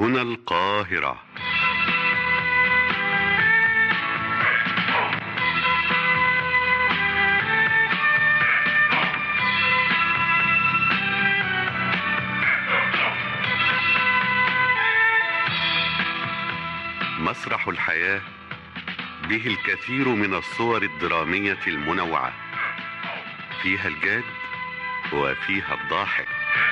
هنا القاهرة مسرح الحياة به الكثير من الصور الدرامية المنوعة فيها الجاد وفيها الضاحك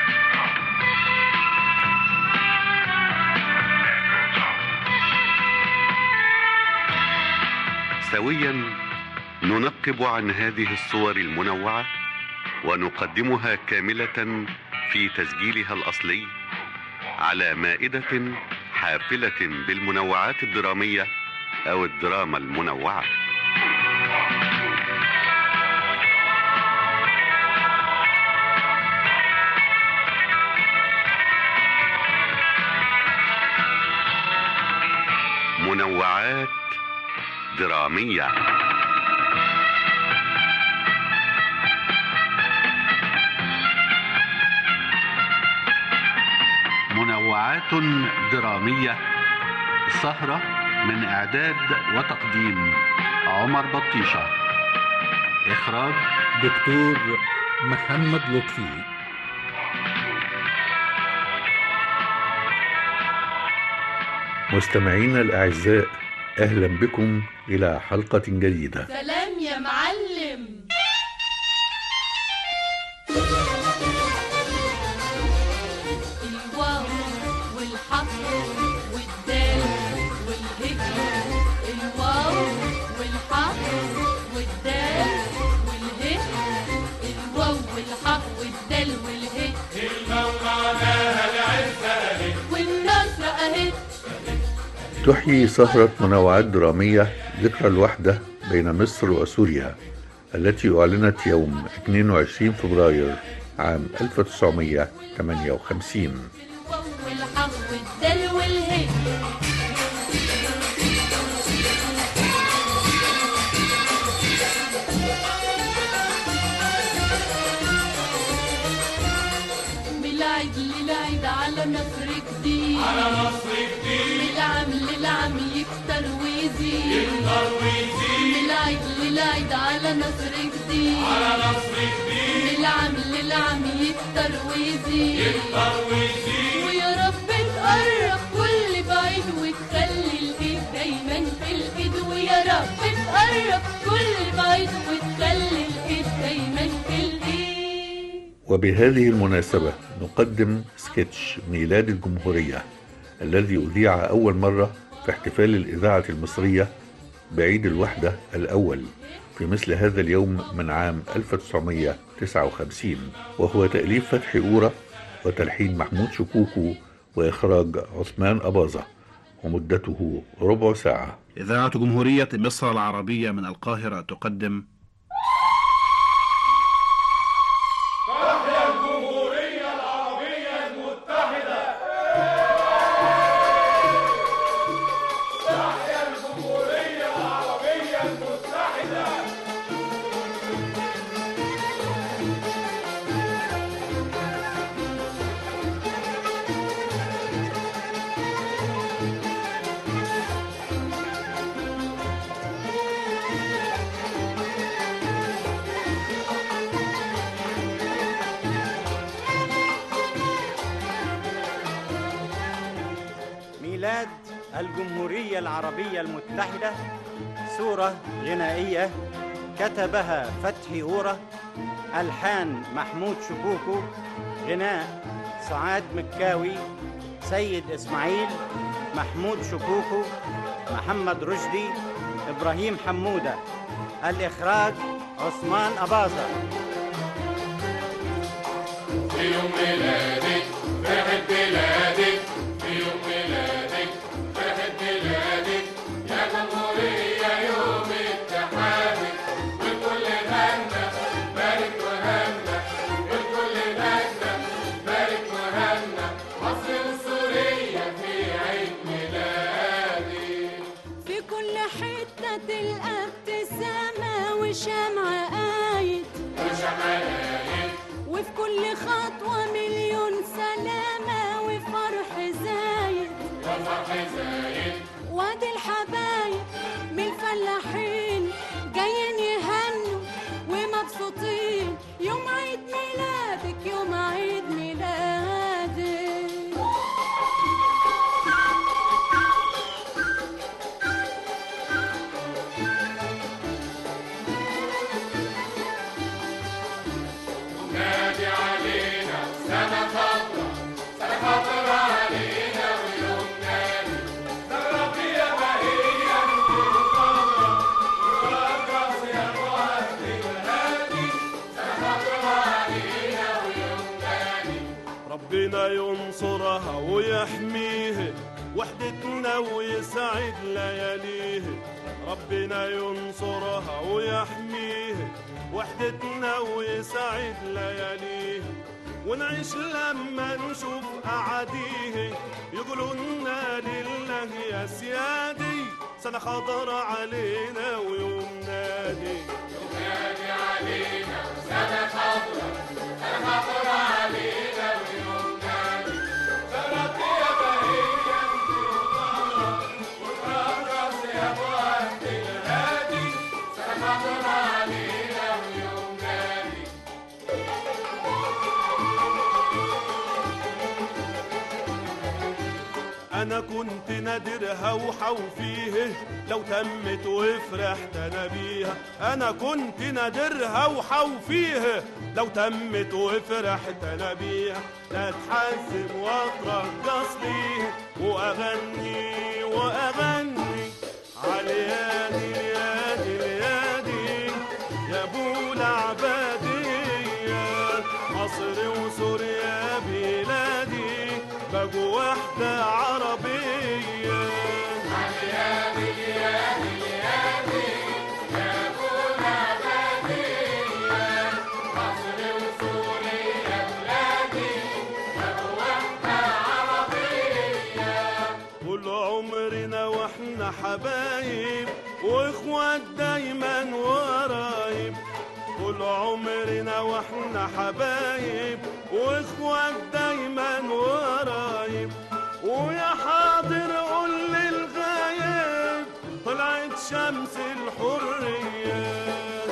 سويا ننقب عن هذه الصور المنوعة ونقدمها كاملة في تسجيلها الأصلي على مائدة حافلة بالمنوعات الدرامية أو الدراما المنوعة منوعات درامية منوعات درامية سهرة من إعداد وتقديم عمر بطيشة إخراج دكتور محمد لطفي مستمعينا الأعزاء أهلا بكم إلى حلقة جديدة سلام يا معلم الواو والحق والدال والهجر الواو والحق والدال والهجر الواو والحق والدال والهجر والنصر اهي تحيي سهرة منوعات درامية ذكرى الوحدة بين مصر وسوريا التي أعلنت يوم 22 فبراير عام 1958 الواو والحق والدال والهجر بالعيد للعيد على نصر جديد على نصر جديد من العام للعام يكتر ويزيد يكتر ويزيد من العيد للعيد على نصر جديد على نصر جديد من العام للعام يكتر ويزيد يكتر ويزيد ويا رب تقرب كل بعيد وتخلي الايد دايما في الايد ويا رب تقرب كل بعيد وتخلي الايد دايما في الايد وبهذه المناسبة نقدم سكتش ميلاد الجمهورية الذي أذيع أول مرة في احتفال الإذاعة المصرية بعيد الوحدة الأول في مثل هذا اليوم من عام 1959 وهو تأليف فتحي أورا وتلحين محمود شكوكو وإخراج عثمان أباظة ومدته ربع ساعة إذاعة جمهورية مصر العربية من القاهرة تقدم ميلاد الجمهورية العربية المتحدة سورة غنائية كتبها فتحي أورا ألحان محمود شكوكو غناء سعاد مكاوي سيد إسماعيل محمود شكوكو محمد رشدي إبراهيم حمودة الإخراج عثمان أباظة في كل حتة تلقى ابتسامة وشمعة قايد وفي كل خطوة مليون سلامة وفرحة وادي الحبايب من الفلاحين جايين يهنوا ومبسوطين يوم عيد ميلادك يوم عيد ميلادك ربنا ينصرها ويحميه وحدتنا ويسعد لياليه ربنا ينصرها ويحميه وحدتنا ويسعد لياليه ونعيش لما نشوف أعاديه يقولوا لنا لله يا سيادي سنة خضر علينا ويوم نادي انا كنت نادرها وحوفيه لو تمت وفرحت انا بيها انا كنت نادرها وحوفيه لو تمت وفرحت انا بيها لا اتحزم واترقص ليه واغني واغني على يادي يادي يادي يا ابو العباديه مصر وسوريا بلادي بقوا وحده عربيه طول عمرنا واحنا حبايب واخوات دايما ورايب طول عمرنا واحنا حبايب واخوات دايما ورايب ويا حاضر قول للغايب طلعت شمس الحريه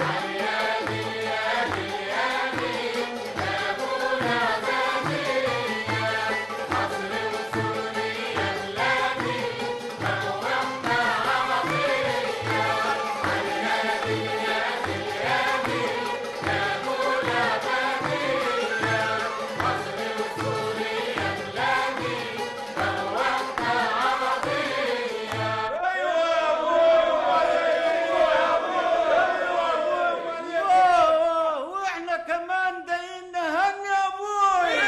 واحنا كمان دايين نهني يا ابوي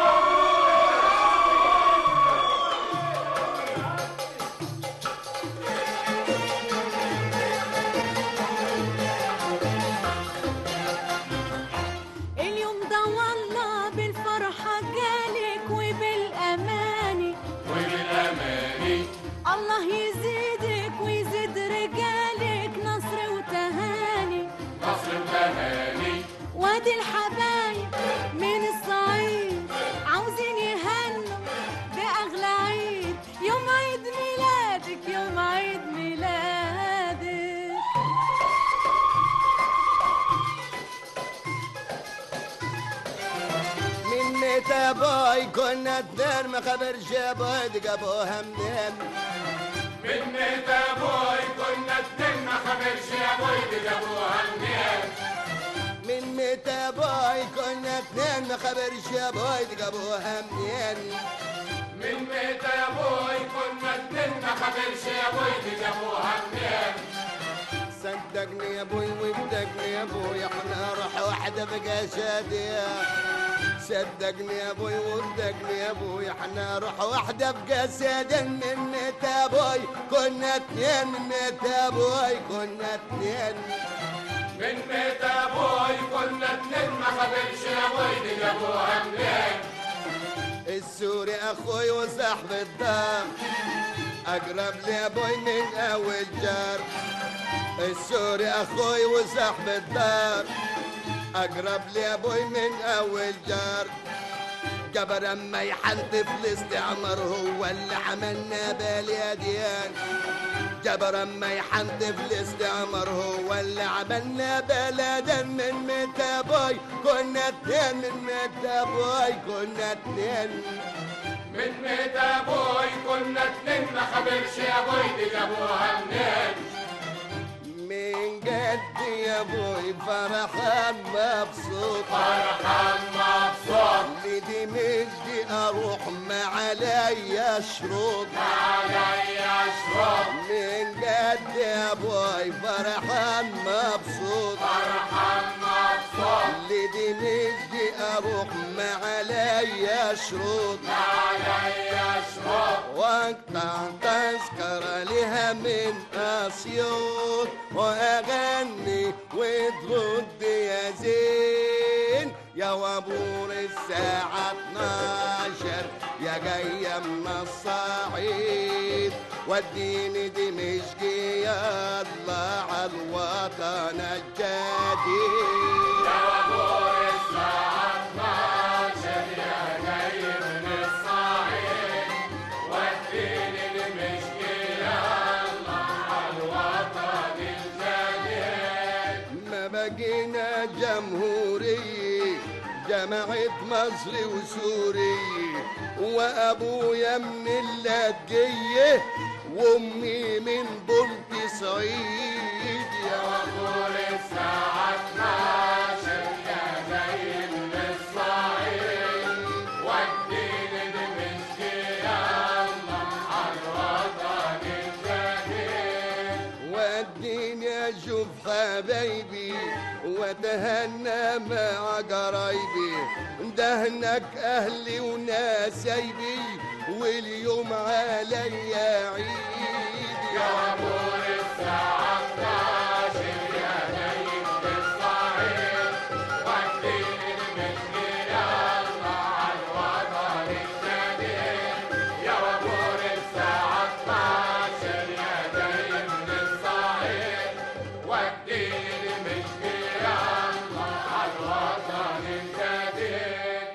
اليوم ده والله بالفرحة جالك وبالأماني وبالأماني الله يزيدك ويزيد رجالك نصر وتهاني نصر وتهاني وادي الحبايب من الصعيد عاوزين يهنوا بأغلى عيد يوم عيد ميلادك يوم عيد ميلادك من متى باي كنا اتنين ما خبرش ابوي ابوها منين من متى ابوي كنا اتنين ما خبرش يا ابوي جابوها منين من متى باي كنا اتنين ما خبرش ابوي ابوها منين من متى يا ابوي كنا اتنين ما خبرش يا ابوي جابوها منين صدقني يا ابوي وصدقني يا ابوي احنا روح واحدة بقى شادية صدقني يا ابوي وصدقني يا ابوي احنا روح واحدة بقى سادة من متى يا ابوي كنا اتنين من متى يا ابوي كنا اتنين من متى يا ابوي كنا اتنين ما خبرش يا ابوي جابوها منين السوري اخوي وصاحب الدار اقرب لي ابوي من اول جار السوري اخوي وصاحب الدار اقرب لي ابوي من اول جار جبر اما يحنتف الاستعمار هو اللي عملنا باليديان جبر اما يحنتف الاستعمار هو اللي عملنا بلدا من متى باي كنا اتنين من متى باي كنا اتنين من متى ابوي كنا اتنين ما خبرش يا ابوي دي جابوها منين من جد يا ابوي فرحان مبسوط فرحان مبسوط لدي مجدي اروح ما عليا شروط عليا شروط من جد يا ابوي فرحان مبسوط فرحان مبسوط لدي مجدي اروح ما عليا شروط عليا شروط واقطع تذكرة لها من اسيوط واغني وترد يا زين يا وابور الساعة 12 يا جاية من الصعيد وديني دمشقي يلا على الوطن الجديد يا وابور الساعة 12 يا جاي من الصعيد وديني دمشق يلا على الوطن الجديد ما بقينا جمهورية جماعة مصر وسوري وأبويا من اللاذقية وأمي من بلط صعيد يا وابور الساعة 12 يا جاي من الصعيد وديني دمشق يلا على الوطن الجديد وديني اشوف حبايبي واتهنى مع قرايبي ده هناك اهلي وناسيبي واليوم عليا عيد يا وابور الساعة 12 يا جاي من الصعيد وديني دمشق يلا على الوطن الجديد يا وابور الساعة 12 يا جاي من الصعيد وديني دمشق يلا على الوطن الجديد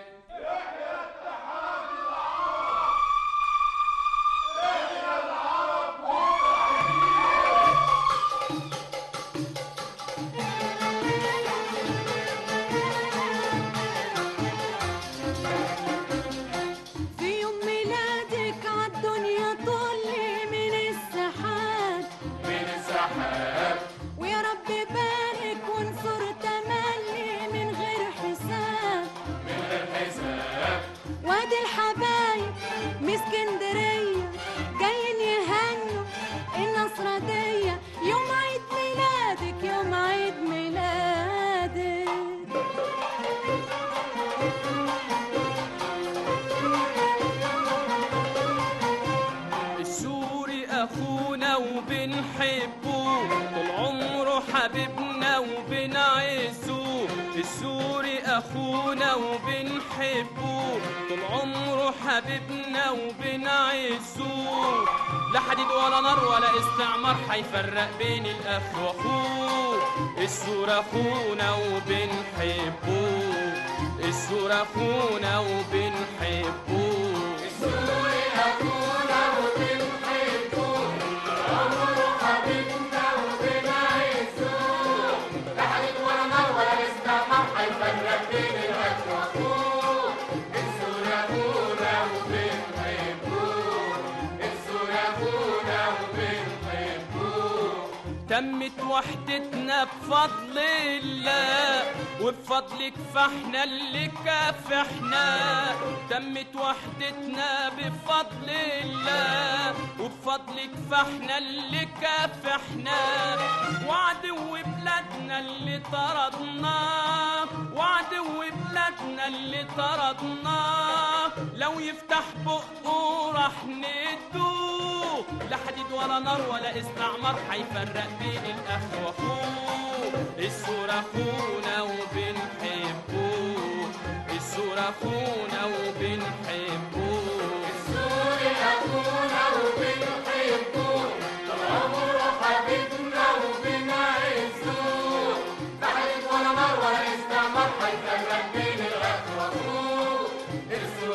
في يوم ميلادك عالدنيا طلي من السحاب من السحاب ويا رب بارك وانصر تملي من غير حساب من غير حساب وادي الحبايب من اسكندرية جايين يهنوا النصرة دي يوم عيد ميلادك يوم عيد ميلادك السوري اخونا وبنحبه طول عمره حبيبنا وبنعزه السوري اخونا وبنحبه طول عمره حبيبنا وبنعزه لا حديد ولا نار ولا استعمار حيفرق بين الاخ واخوه السوري اخونا وبنحبه السوري اخونا وبنحبه السوري أخونا وبنحبه عمره حبيبنا وبنعزه لا حديد ولا نار ولا استعمار حيفرق بين الأخ وأخوه السوري أخونا وبنحبه السوري أخونا وبنحبه تمت وحدتنا بفضل الله وبفضلك فاحنا اللي كافحنا تمت وحدتنا بفضل الله وبفضلك فاحنا اللي كافحنا وعدو بلادنا اللي طردناه وعدو بلادنا اللي طردناه لو يفتح بقه راح ندوه لا حديد ولا نار ولا استعمار حيفرق بين الاخ واخوه السور اخونا وبنحبه السور اخونا وبنحبه السوري أخونا وبنحبه طول عمره حبيبنا وبنعزه لا حديد ولا نار ولا استعمار حيفرق بين الأخ وأخوه السوري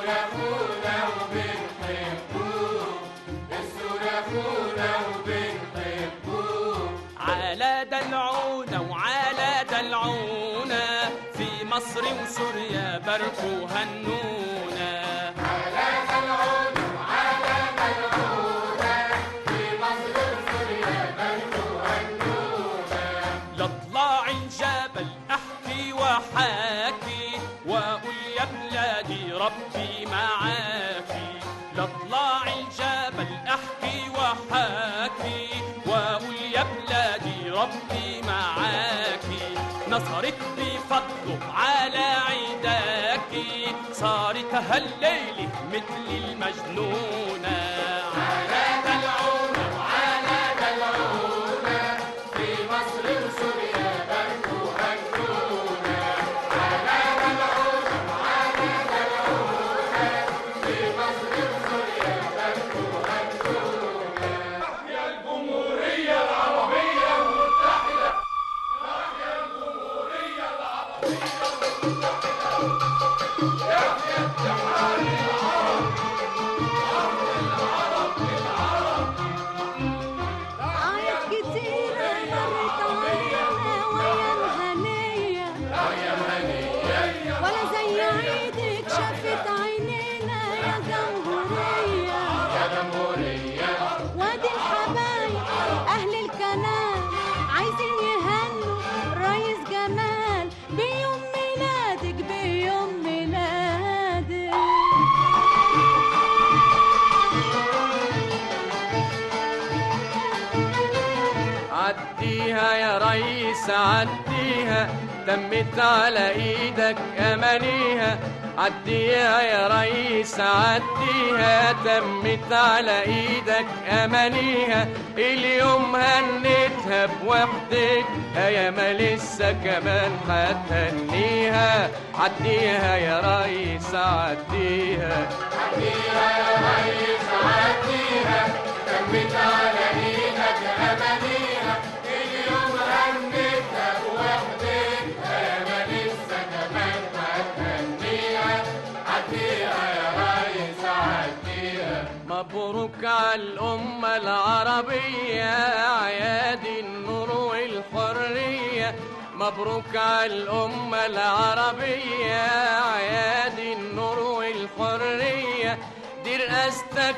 أخونا وبنحبوه على دلعونا وعلى دلعونا في مصر وسوريا باركوا هنونا على دلعونا وعلى دلعونا في مصر وسوريا باركوا هنونا لاطلع الجبل احكي واحاكي واقول يا بلادي ربي معاكي لاطلع الجبل احكي واحاكي واقول يا بلادي ربي معاكي نصرت بفضله على عيداكي صارت هالليلة مثل المجنونة على دلعونا وعلى دلعونا في مصر وسوريا باركوا هنونا على دلعونا وعلى دلعونا في مصر وسوريا باركوا هنونا تحيا الجمهورية العربية المتحدة تحيا الجمهورية العربية المتحدة يحيى اتحاد العرب عيد كتيرة مرت علينا وأيام هنية ولا زي عيدك شافت عينينا يا جمهورية وادي الحبايب أهل الكنال عايزين يهنوا ريس جمال بيوم ميلادك بيوم ميلادك عديها يا ريس عديها تمت على ايدك امانيها عديها يا ريس عديها تمت على ايدك امانيها اليوم هنيتها بوحدتها يا ما لسه كمان هتهنيها عديها يا ريس عديها عديها يا ريس عديها تمت على ايدك امانيها اليوم هنيتها بوحدتها يا ما لسه كمان هتهنيها عديها يا ريس عديها مبروك على الأمة العربية أعياد النور والحرية مبروك على الأمة العربية أعياد النور والحرية دي رئاستك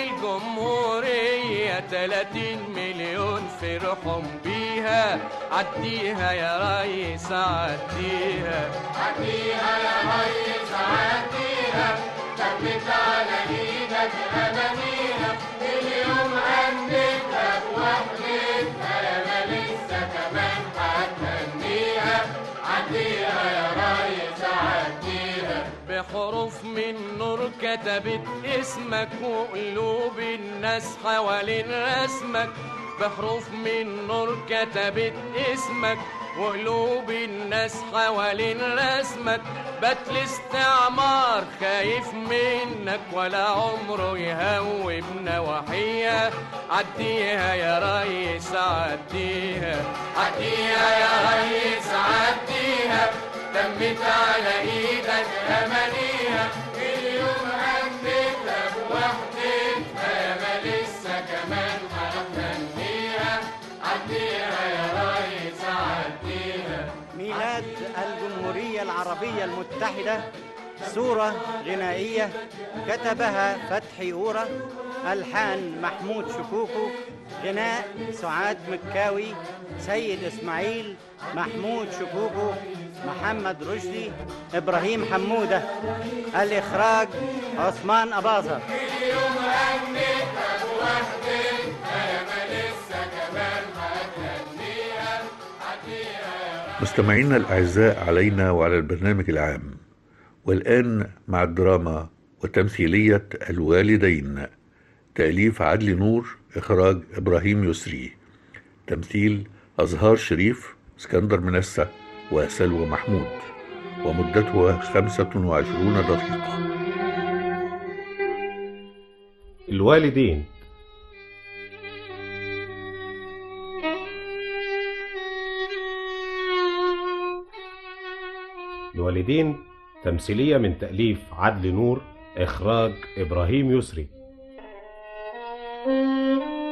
للجمهورية 30 مليون فرحهم بيها عديها يا ريس عديها عديها يا ريس عديها تمت على ايدك امانيها اليوم هنيتها بوحدتها يا ما لسه كمان هتهنيها عديها يا ريس عديها بحروف من نور كتبت اسمك وقلوب الناس حوالين رسمك بحروف من نور كتبت اسمك وقلوب الناس حوالين رسمك بات الاستعمار خايف منك ولا عمره يهوب نواحيها عديها يا ريس عديها عديها يا ريس عديها تمت على ايدك امانيها اليوم هنيتها بوحدتها يا ما لسه كمان هتهنيها عديها يا ريس عديها ميلاد الجمهورية العربية المتحدة صورة غنائية كتبها فتحي أورا ألحان محمود شكوكو غناء سعاد مكاوي سيد إسماعيل محمود شكوكو محمد رشدي إبراهيم حمودة الإخراج عثمان أباظة اليوم هنيتها بوحدتها يا ما لسه كمان هتهنيها عديها يا مستمعينا الأعزاء علينا وعلى البرنامج العام والآن مع الدراما وتمثيلية الوالدين تأليف عدلي نور إخراج إبراهيم يسري تمثيل أزهار شريف اسكندر منسة وسلوى محمود ومدتها خمسة وعشرون دقيقة الوالدين الوالدين تمثيلية من تأليف عدلي نور إخراج إبراهيم يسري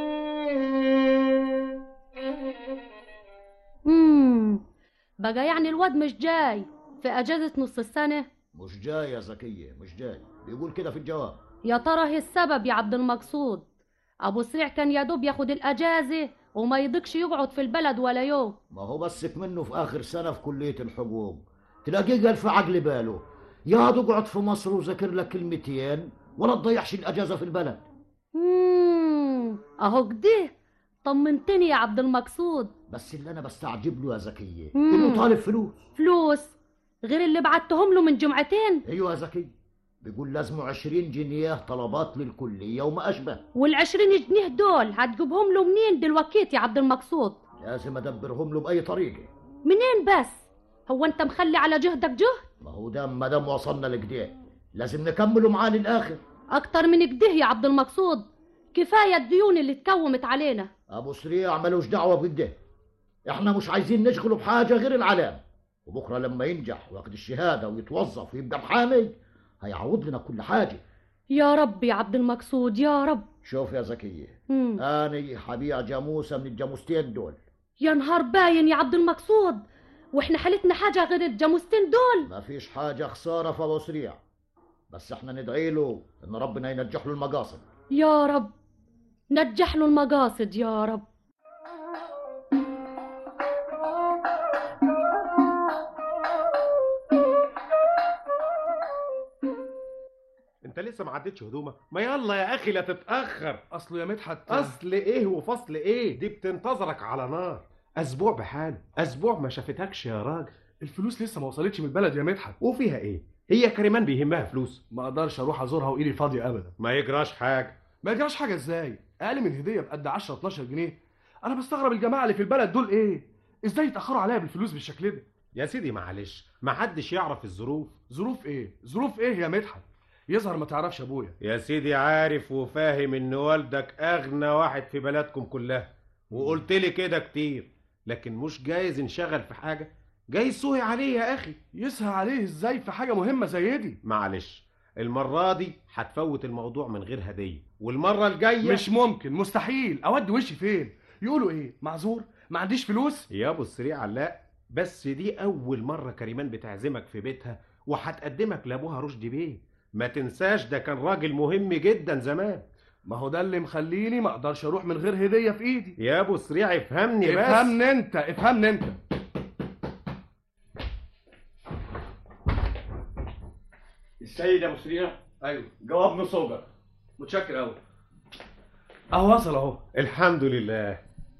بقى يعني الواد مش جاي في اجازة نص السنة مش جاي يا زكية مش جاي بيقول كده في الجواب يا ترى هي السبب يا عبد المقصود ابو سريع كان يا دوب ياخد الاجازة وما يضيقش يقعد في البلد ولا يوم ما هو بسك منه في آخر سنة في كلية الحقوق تلاقيه قال في عقل باله يا تقعد في مصر وذاكر لك كلمتين ولا تضيعش الأجازة في البلد مم، اهو كده طمنتني يا عبد المقصود بس اللي أنا بستعجب له يا زكية مم. إنه طالب فلوس فلوس غير اللي بعتهم له من جمعتين أيوة يا زكية بيقول لازمه عشرين جنيه طلبات للكلية وما أشبه والعشرين جنيه دول هتجيبهم له منين دلوقتي يا عبد المقصود لازم أدبرهم له بأي طريقة منين بس هو انت مخلي على جهدك جهد ما هو ده ما دام وصلنا لكده لازم نكمله معاه للآخر اكتر من كده يا عبد المقصود كفاية الديون اللي اتكومت علينا أبو سريع ملوش دعوة بده إحنا مش عايزين نشغله بحاجة غير العلام وبكرة لما ينجح وياخد الشهادة ويتوظف ويبقى محامي هيعوض لنا كل حاجة يا رب يا عبد المقصود يا رب شوف يا زكية مم. أنا هبيع جاموسة من الجاموستين دول يا نهار باين يا عبد المقصود واحنا حالتنا حاجة غير الجاموستين دول ما فيش حاجة خسارة في أبو سريع بس إحنا ندعي له إن ربنا ينجح له المقاصد يا رب نجح له المقاصد يا رب انت لسه ما عدتش هدومك ما يلا يا اخي لا تتاخر اصله يا مدحت اصل ايه وفصل ايه دي بتنتظرك على نار اسبوع بحاله اسبوع ما شافتكش يا راجل الفلوس لسه ما وصلتش من البلد يا مدحت وفيها ايه هي كريمان بيهمها فلوس ما اقدرش اروح ازورها وايدي فاضيه ابدا ما يجراش حاجه ما يجراش حاجه ازاي اقل من هديه بقد 10 12 جنيه انا بستغرب الجماعه اللي في البلد دول ايه ازاي يتاخروا عليا بالفلوس بالشكل ده يا سيدي معلش ما حدش يعرف الظروف ظروف ايه ظروف ايه يا مدحت يظهر ما تعرفش ابويا يا سيدي عارف وفاهم ان والدك اغنى واحد في بلدكم كلها وقلت لي كده كتير لكن مش جايز انشغل في حاجه جايز سوهي عليه يا اخي يسهى عليه ازاي في حاجه مهمه زي دي معلش المره دي هتفوت الموضوع من غير هديه والمره الجايه مش ممكن مستحيل اودي وشي فين يقولوا ايه معذور ما عنديش فلوس يا ابو السريع لا بس دي اول مره كريمان بتعزمك في بيتها وهتقدمك لابوها رشدي بيه ما تنساش ده كان راجل مهم جدا زمان ما هو ده اللي مخليني ما اقدرش اروح من غير هديه في ايدي يا ابو سريع افهمني بس افهمني انت افهمني انت السيد ابو سريع ايوه جواب نصوبك متشكر قوي اهو وصل اهو الحمد لله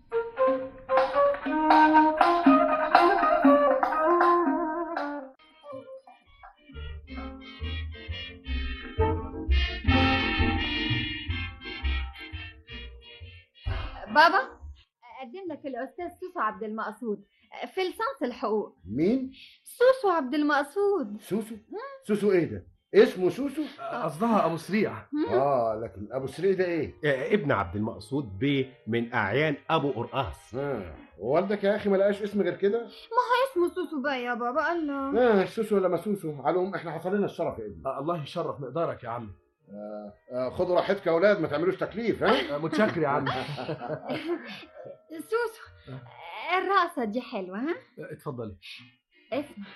بابا أقدم لك الأستاذ سوسو عبد المقصود في لسانس الحقوق مين؟ سوسو عبد المقصود سوسو؟ سوسو ايه ده؟ اسمه سوسو؟ قصدها ابو سريع اه لكن ابو سريع ده ايه؟ آه، ابن عبد المقصود بيه من اعيان ابو قرقاص اه والدك يا اخي ما لقاش اسم غير كده؟ ما هو اسمه سوسو بقى يا بابا الله اه سوسو ولا ما سوسو على العموم احنا حصل لنا الشرف يا ابني آه الله يشرف مقدارك يا عم آه آه خدوا راحتكم يا اولاد ما تعملوش تكليف ها؟ آه متشكر يا عم سوسو الرقصة دي حلوة ها اتفضلي اسمع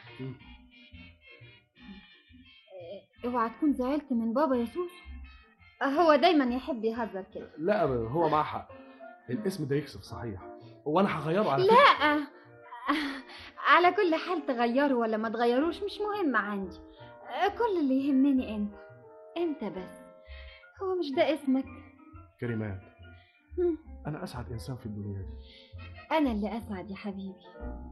اوعى تكون زعلت من بابا يا سوسو هو دايما يحب يهزر كده لا هو معاه حق الاسم ده يكسف صحيح وانا هغيره على لا على كل حال تغيره ولا ما تغيروش مش مهم عندي كل اللي يهمني انت انت بس هو مش ده اسمك كريمان هم. انا اسعد انسان في الدنيا دي انا اللي اسعد يا حبيبي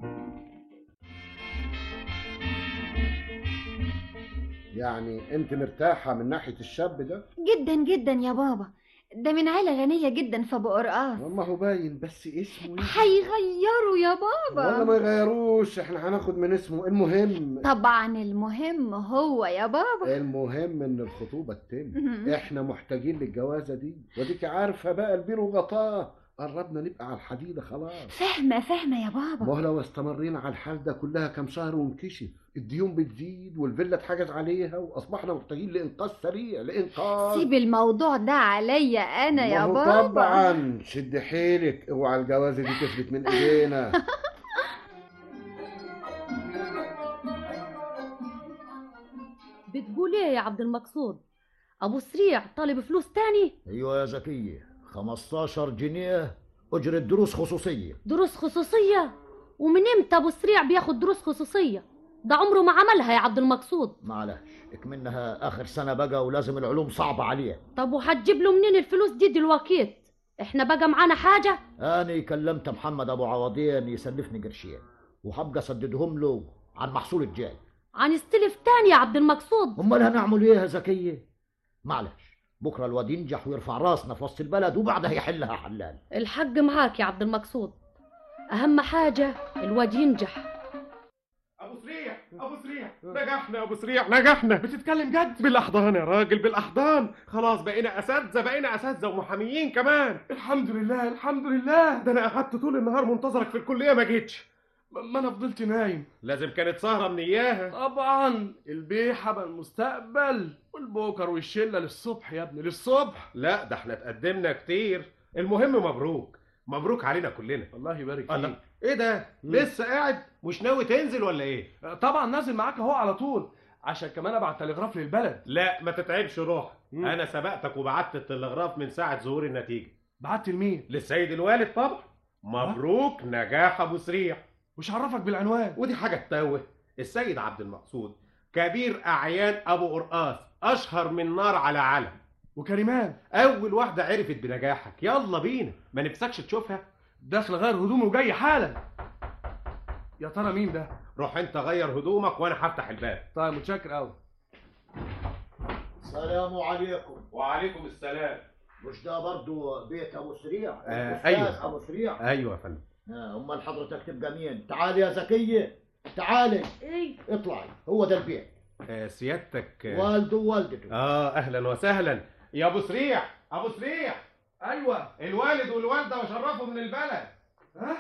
يعني انت مرتاحه من ناحيه الشاب ده؟ جدا جدا يا بابا ده من عيلة غنية جدا في ابو قرقاص ما هو باين بس اسمه ايه؟ هيغيروا يا بابا ولا ما يغيروش احنا هناخد من اسمه المهم طبعا المهم هو يا بابا المهم ان الخطوبه تتم مهم. احنا محتاجين للجوازه دي وديك عارفه بقى البير وغطاه قربنا نبقى على الحديده خلاص فاهمة فاهمة يا ما بابا هو لو استمرينا على الحال ده كلها كام شهر ونكشف الديون بتزيد والفيلا اتحجز عليها واصبحنا محتاجين لانقاذ سريع لانقاذ سيب الموضوع ده عليا انا يا ما هو بابا طبعا شد حيلك اوعى الجوازه دي تفلت من ايدينا ليه يا عبد المقصود ابو سريع طالب فلوس تاني ايوه يا زكية 15 جنيه اجرة دروس خصوصية دروس خصوصيه ومن امتى ابو سريع بياخد دروس خصوصيه ده عمره ما عملها يا عبد المقصود معلش اكمنها اخر سنة بقى ولازم العلوم صعبة عليه طب وهتجيب له منين الفلوس دي دلوقتي احنا بقى معانا حاجه انا كلمت محمد ابو عوضين يسلفني قرشين وهبقى اسددهم له عن محصول الجاي هنستلف تاني يا عبد المقصود امال هنعمل ايه يا زكية معلش بكره الواد ينجح ويرفع راسنا في وسط البلد وبعدها يحلها حلال الحق معاك يا عبد المقصود اهم حاجه الواد ينجح ابو سريع ابو سريع نجحنا يا ابو سريع نجحنا بتتكلم جد بالاحضان يا راجل بالاحضان خلاص بقينا اساتذه بقينا اساتذه ومحاميين كمان الحمد لله الحمد لله ده انا قعدت طول النهار منتظرك في الكليه ما جيتش ما انا فضلت نايم لازم كانت سهره من اياها طبعا البيحة بقى المستقبل والبوكر والشلة للصبح يا ابني للصبح لا ده احنا اتقدمنا كتير المهم مبروك مبروك علينا كلنا الله يبارك الله فيك ايه ده لسه قاعد مش ناوي تنزل ولا ايه طبعا نازل معاك اهو على طول عشان كمان ابعت تلغراف للبلد لا ما تتعبش روح انا سبقتك وبعت التلغراف من ساعه ظهور النتيجه بعت لمين للسيد الوالد طبعا مبروك نجاح ابو سريع وش عرفك بالعنوان ودي حاجه تتوه السيد عبد المقصود كبير اعيان ابو قرقاس اشهر من نار على علم وكريمان اول واحده عرفت بنجاحك يلا بينا ما نفسكش تشوفها داخل غير هدومه وجاي حالا يا ترى مين ده روح انت غير هدومك وانا هفتح الباب طيب متشكر قوي السلام عليكم وعليكم السلام مش ده برضو بيت ابو سريع آه، الأستاذ أيوة. ابو سريع ايوه يا فندم آه، امال حضرتك تبقى مين تعالي يا زكية تعالي ايه اطلعي هو ده البيت آه سيادتك آه والده ووالدته اه اهلا وسهلا يا ابو سريع ابو سريع ايوه الوالد والوالده وشرفوا من البلد ها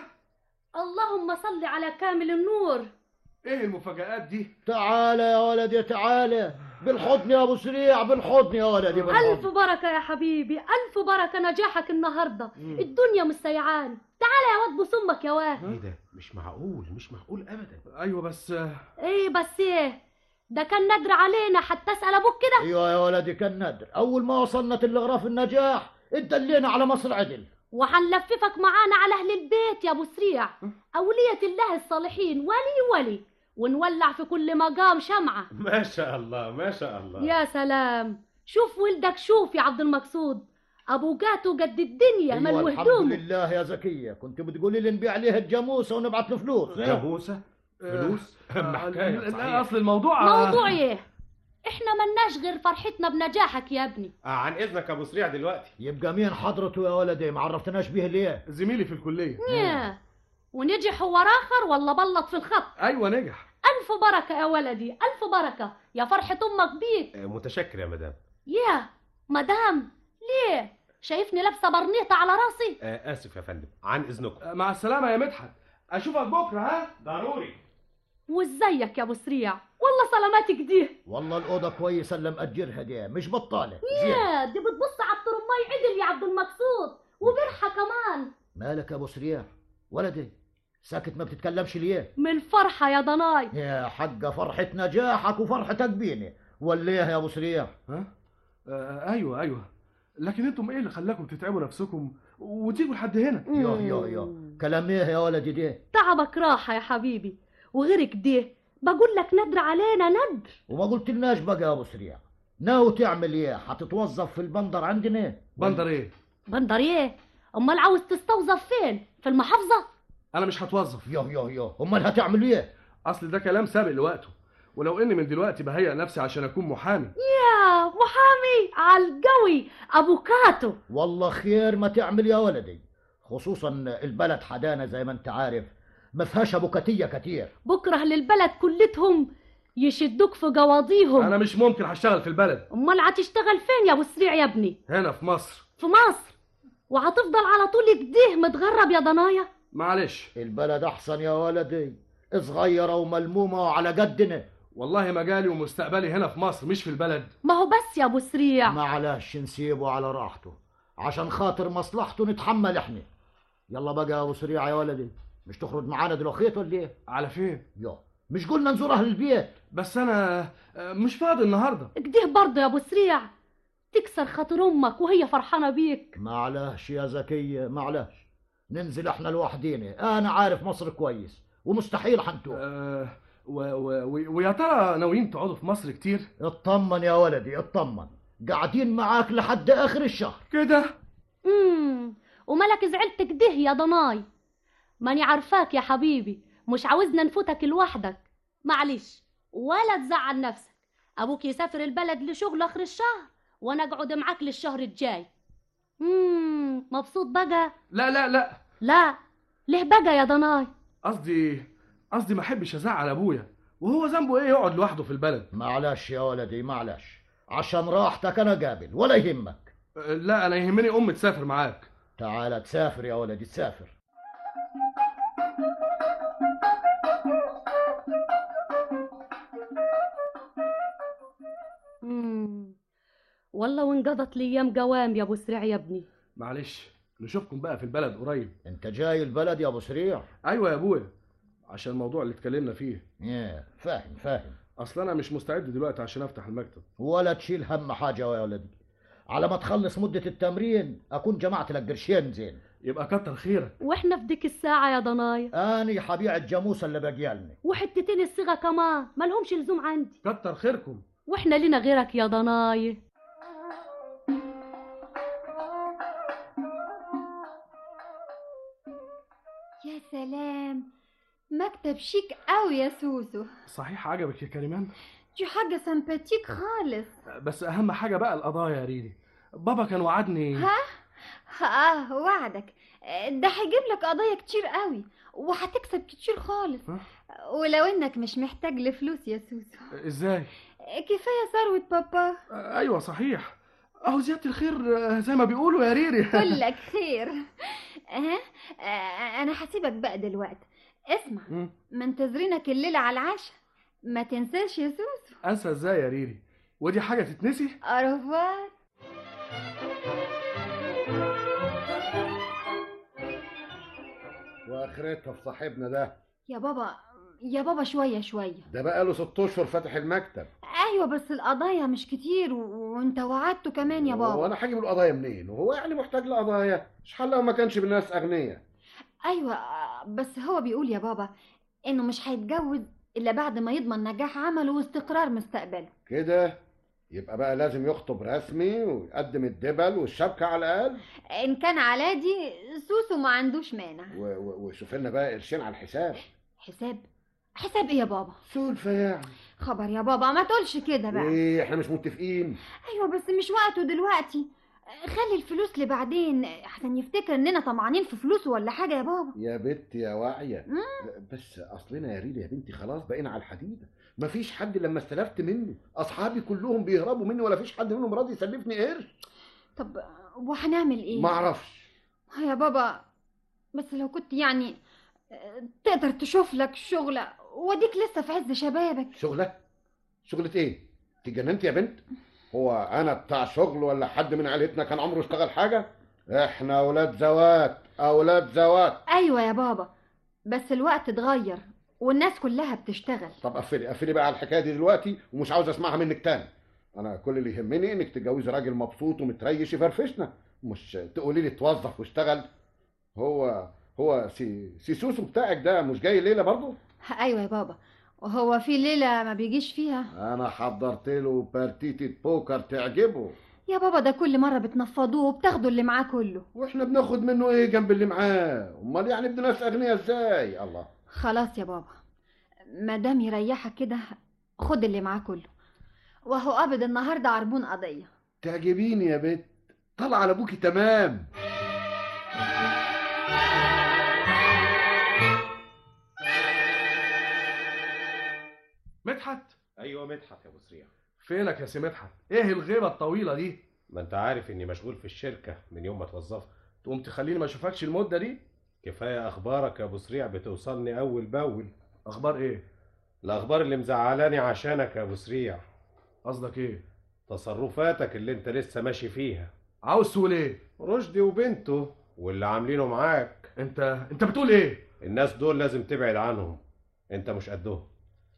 اللهم صل على كامل النور ايه المفاجآت دي تعالى يا ولدي تعالى بالحضن يا ابو سريع بالحضن يا ولدي ألف بالحضن بركة يا حبيبي ألف بركة نجاحك النهاردة الدنيا مش سيعان تعالى يا واد بوس أمك يا واد ايه ده مش معقول مش معقول ابدا ايوه بس إيه بس إيه ده كان ندر علينا حتى أسأل أبوك كده ايوه يا ولدي كان ندر اول ما وصلنا تلغراف النجاح اتدلينا على مصر عدل وحنلففك معانا على أهل البيت يا أبو سريع أولية الله الصالحين ولي ولي ونولع في كل مقام شمعة ما شاء الله ما شاء الله يا سلام شوف ولدك شوف يا عبد المقصود أبو جاتو قد الدنيا ايوه ملو الحمد هدومه لله يا زكية كنت بتقولي لي نبيع عليه الجاموسة ونبعت له فلوس جاموسة فلوس آه، اهم حكايه لا، صحيح. اصل الموضوع موضوع إيه إحنا ملناش غير فرحتنا بنجاحك يا ابني آه عن اذنك يا ابو سريع دلوقتي يبقى مين حضرته يا ولدي ما عرفتناش بيه ليه زميلي في الكليه ياه ونجح هو راخر ولا بلط في الخط ايوه نجح ألف بركة يا ولدي ألف بركة يا فرحة أمك بيك آه متشكر يا مدام يا مدام ليه شايفني لابسة برنيطة على راسي آه اسف يا فندم عن اذنكم مع السلامه يا مدحت اشوفك بكره ها ضروري وازيك يا ابو سريع والله سلاماتك دي والله الأوضة كويسة اللي مأجرها دي مش بطالة زين يا دي بتبص على الطرماي عدل يا عبد المقصود وبرحة كمان مالك يا أبو سريع ولدي ساكت ما بتتكلمش ليه من الفرحة يا ضناي يا حقة فرحة نجاحك وفرحتك بيني ولا ايه يا أبو سريع ها آه ايوه ايوه لكن انتم ايه اللي خلاكم تتعبوا نفسكم وتيجوا لحد هنا يو يو يو كلام ايه يا ولدي دي تعبك راحة يا حبيبي وغيرك دي بقول لك ندر علينا ندر وما قلت لناش بقى يا أبو سريع ناوي تعمل ايه هتتوظف في البندر عندنا بندر ايه بندر ايه امال عاوز تستوظف فين في المحافظة انا مش هتوظف يو يو يو امال هتعمل ايه اصل ده كلام سابق لوقته ولو اني من دلوقتي بهيئ نفسي عشان اكون محامي يا محامي عالقوي ابو كاتو والله خير ما تعمل يا ولدي خصوصا البلد حدانا زي ما انت عارف ما فيهاش ابوكاتيه كتير بكره للبلد كلتهم يشدوك في قواضيهم انا مش ممكن هشتغل في البلد امال هتشتغل فين يا ابو سريع يا ابني هنا في مصر في مصر وهتفضل على طول كده متغرب يا ضنايا معلش البلد احسن يا ولدي صغيره وملمومه وعلى قدنا والله مجالي ومستقبلي هنا في مصر مش في البلد ما هو بس يا ابو سريع معلش نسيبه على راحته عشان خاطر مصلحته نتحمل احنا يلا بقى يا ابو سريع يا ولدي مش تخرج معانا دلوقتي ولا ايه على فين يو مش قلنا نزور اهل البيت بس انا آه، مش فاضي النهارده كده برضه يا ابو سريع تكسر خاطر امك وهي فرحانه بيك معلش يا زكية معلش ننزل احنا لوحدينا انا عارف مصر كويس ومستحيل حنتوه آه و و و ويا ترى ناويين تقعدوا في مصر كتير اطمن يا ولدي اطمن قاعدين معاك لحد اخر الشهر كده امم ومالك زعلت كده يا ضناي ماني عارفاك يا حبيبي مش عاوزنا نفوتك لوحدك معلش ولا تزعل نفسك ابوك يسافر البلد لشغل اخر الشهر وانا اقعد معاك للشهر الجاي امم مبسوط بقى لا لا لا لا ليه بقى يا ضناي قصدي قصدي ما احبش ازعل ابويا وهو ذنبه ايه يقعد لوحده في البلد معلش يا ولدي معلش عشان راحتك انا قابل ولا يهمك آه، لا انا يهمني ام تسافر معاك تعال تسافر يا ولدي تسافر امم والله وانقضت الايام قوام يا ابو سريع يا ابني معلش نشوفكم بقى في البلد قريب انت جاي البلد يا ابو سريع ايوه يا ابويا عشان الموضوع اللي اتكلمنا فيه يا فاهم فاهم اصل انا مش مستعد دلوقتي عشان افتح المكتب ولا تشيل هم حاجه يا ولدي على ما تخلص مده التمرين اكون جمعت لك قرشين زين يبقى كتر خيرك واحنا في ديك الساعه يا ضناي اني حبيع الجاموسه اللي باقيالني وحتتين الصيغه كمان مالهمش لزوم عندي كتر خيركم واحنا لنا غيرك يا ضناي يا سلام مكتب شيك قوي يا سوسو صحيح عجبك يا كريمان دي حاجة سمباتيك خالص بس اهم حاجه بقى القضايا يا ريدي بابا كان وعدني ها؟ اه وعدك ده هيجيب لك قضايا كتير قوي وهتكسب كتير خالص ولو انك مش محتاج لفلوس يا سوسو ازاي كفاية ثروة بابا آه، ايوه صحيح اهو زياده الخير آه، زي ما بيقولوا يا ريري كلك خير ها آه، انا هسيبك بقى دلوقتي اسمع مم. منتظرينك الليلة على العشاء ما تنساش يا سوسو انسى ازاي يا ريري ودي حاجه تتنسي أرفوار واخرتها في صاحبنا ده يا بابا يا بابا شوية شوية ده بقى له ست اشهر فاتح المكتب أيوة بس القضايا مش كتير و... وانت وعدته كمان يا بابا وانا هجيب القضايا منين وهو يعني محتاج لقضايا مش حل لو ما كانش بالناس اغنياء أيوة بس هو بيقول يا بابا إنه مش هيتجوز إلا بعد ما يضمن نجاح عمله واستقرار مستقبله كده يبقى بقى لازم يخطب رسمي ويقدم الدبل والشبكة على الأقل إن كان على دي سوسو ما عندوش مانع و- و- وشوف لنا بقى قرشين على الحساب حساب حساب إيه يا بابا سولفة يعني خبر يا بابا ما تقولش كده بقى ايه احنا مش متفقين أيوة بس مش وقته دلوقتي خلي الفلوس لبعدين أحسن يفتكر إننا طمعانين في فلوسه ولا حاجة يا بابا يا بت يا واعية مم. لا، بس اصلنا يا ريدة يا بنتي خلاص بقينا على الحديدة مفيش حد لما استلفت منه اصحابي كلهم بيهربوا مني ولا فيش حد منهم راضي يسلفني قرش طب وهنعمل إيه؟ ما اعرفش يا بابا بس لو كنت يعني آه، تقدر تشوف لك شغلة وديك لسه في عز شبابك شغلة شغلة ايه تجننت يا بنت هو انا بتاع شغل ولا حد من عيلتنا كان عمره اشتغل حاجة احنا اولاد زوات اولاد زوات أيوة يا بابا بس الوقت اتغير والناس كلها بتشتغل طب قفلي قفلي بقى على الحكايه دي دلوقتي ومش عاوز اسمعها منك تاني انا كل اللي يهمني انك تتجوزي راجل مبسوط ومتريش يفرفشنا مش تقولي لي اتوظف واشتغل هو هو سي سي سوسو بتاعك ده مش جاي ليله برضه أيوة يا بابا وهو في ليلة ما بيجيش فيها انا حضرت له بارتيتة بوكر تعجبه يا بابا ده كل مرة بتنفضوه وبتاخدوا اللي معاه كله واحنا بناخد منه ايه جنب اللي معاه امال يعني ابن ناس اغنياء ازاي الله خلاص يا بابا ما دام يريحك كده خد اللي معاه كله وهو قابض النهاردة عربون قضية تعجبيني يا بت طلع على ابوكي تمام مدحت ايوه مدحت يا ابو سريع فينك يا سي مدحت ايه الغيبه الطويله دي ما انت عارف اني مشغول في الشركه من يوم ما اتوظفت تقوم تخليني ما اشوفكش المده دي كفايه اخبارك يا ابو سريع بتوصلني اول باول اخبار ايه الاخبار اللي مزعلاني عشانك يا ابو سريع قصدك ايه تصرفاتك اللي انت لسه ماشي فيها عاوز تقول ايه رشدي وبنته واللي عاملينه معاك انت انت بتقول ايه الناس دول لازم تبعد عنهم انت مش قدهم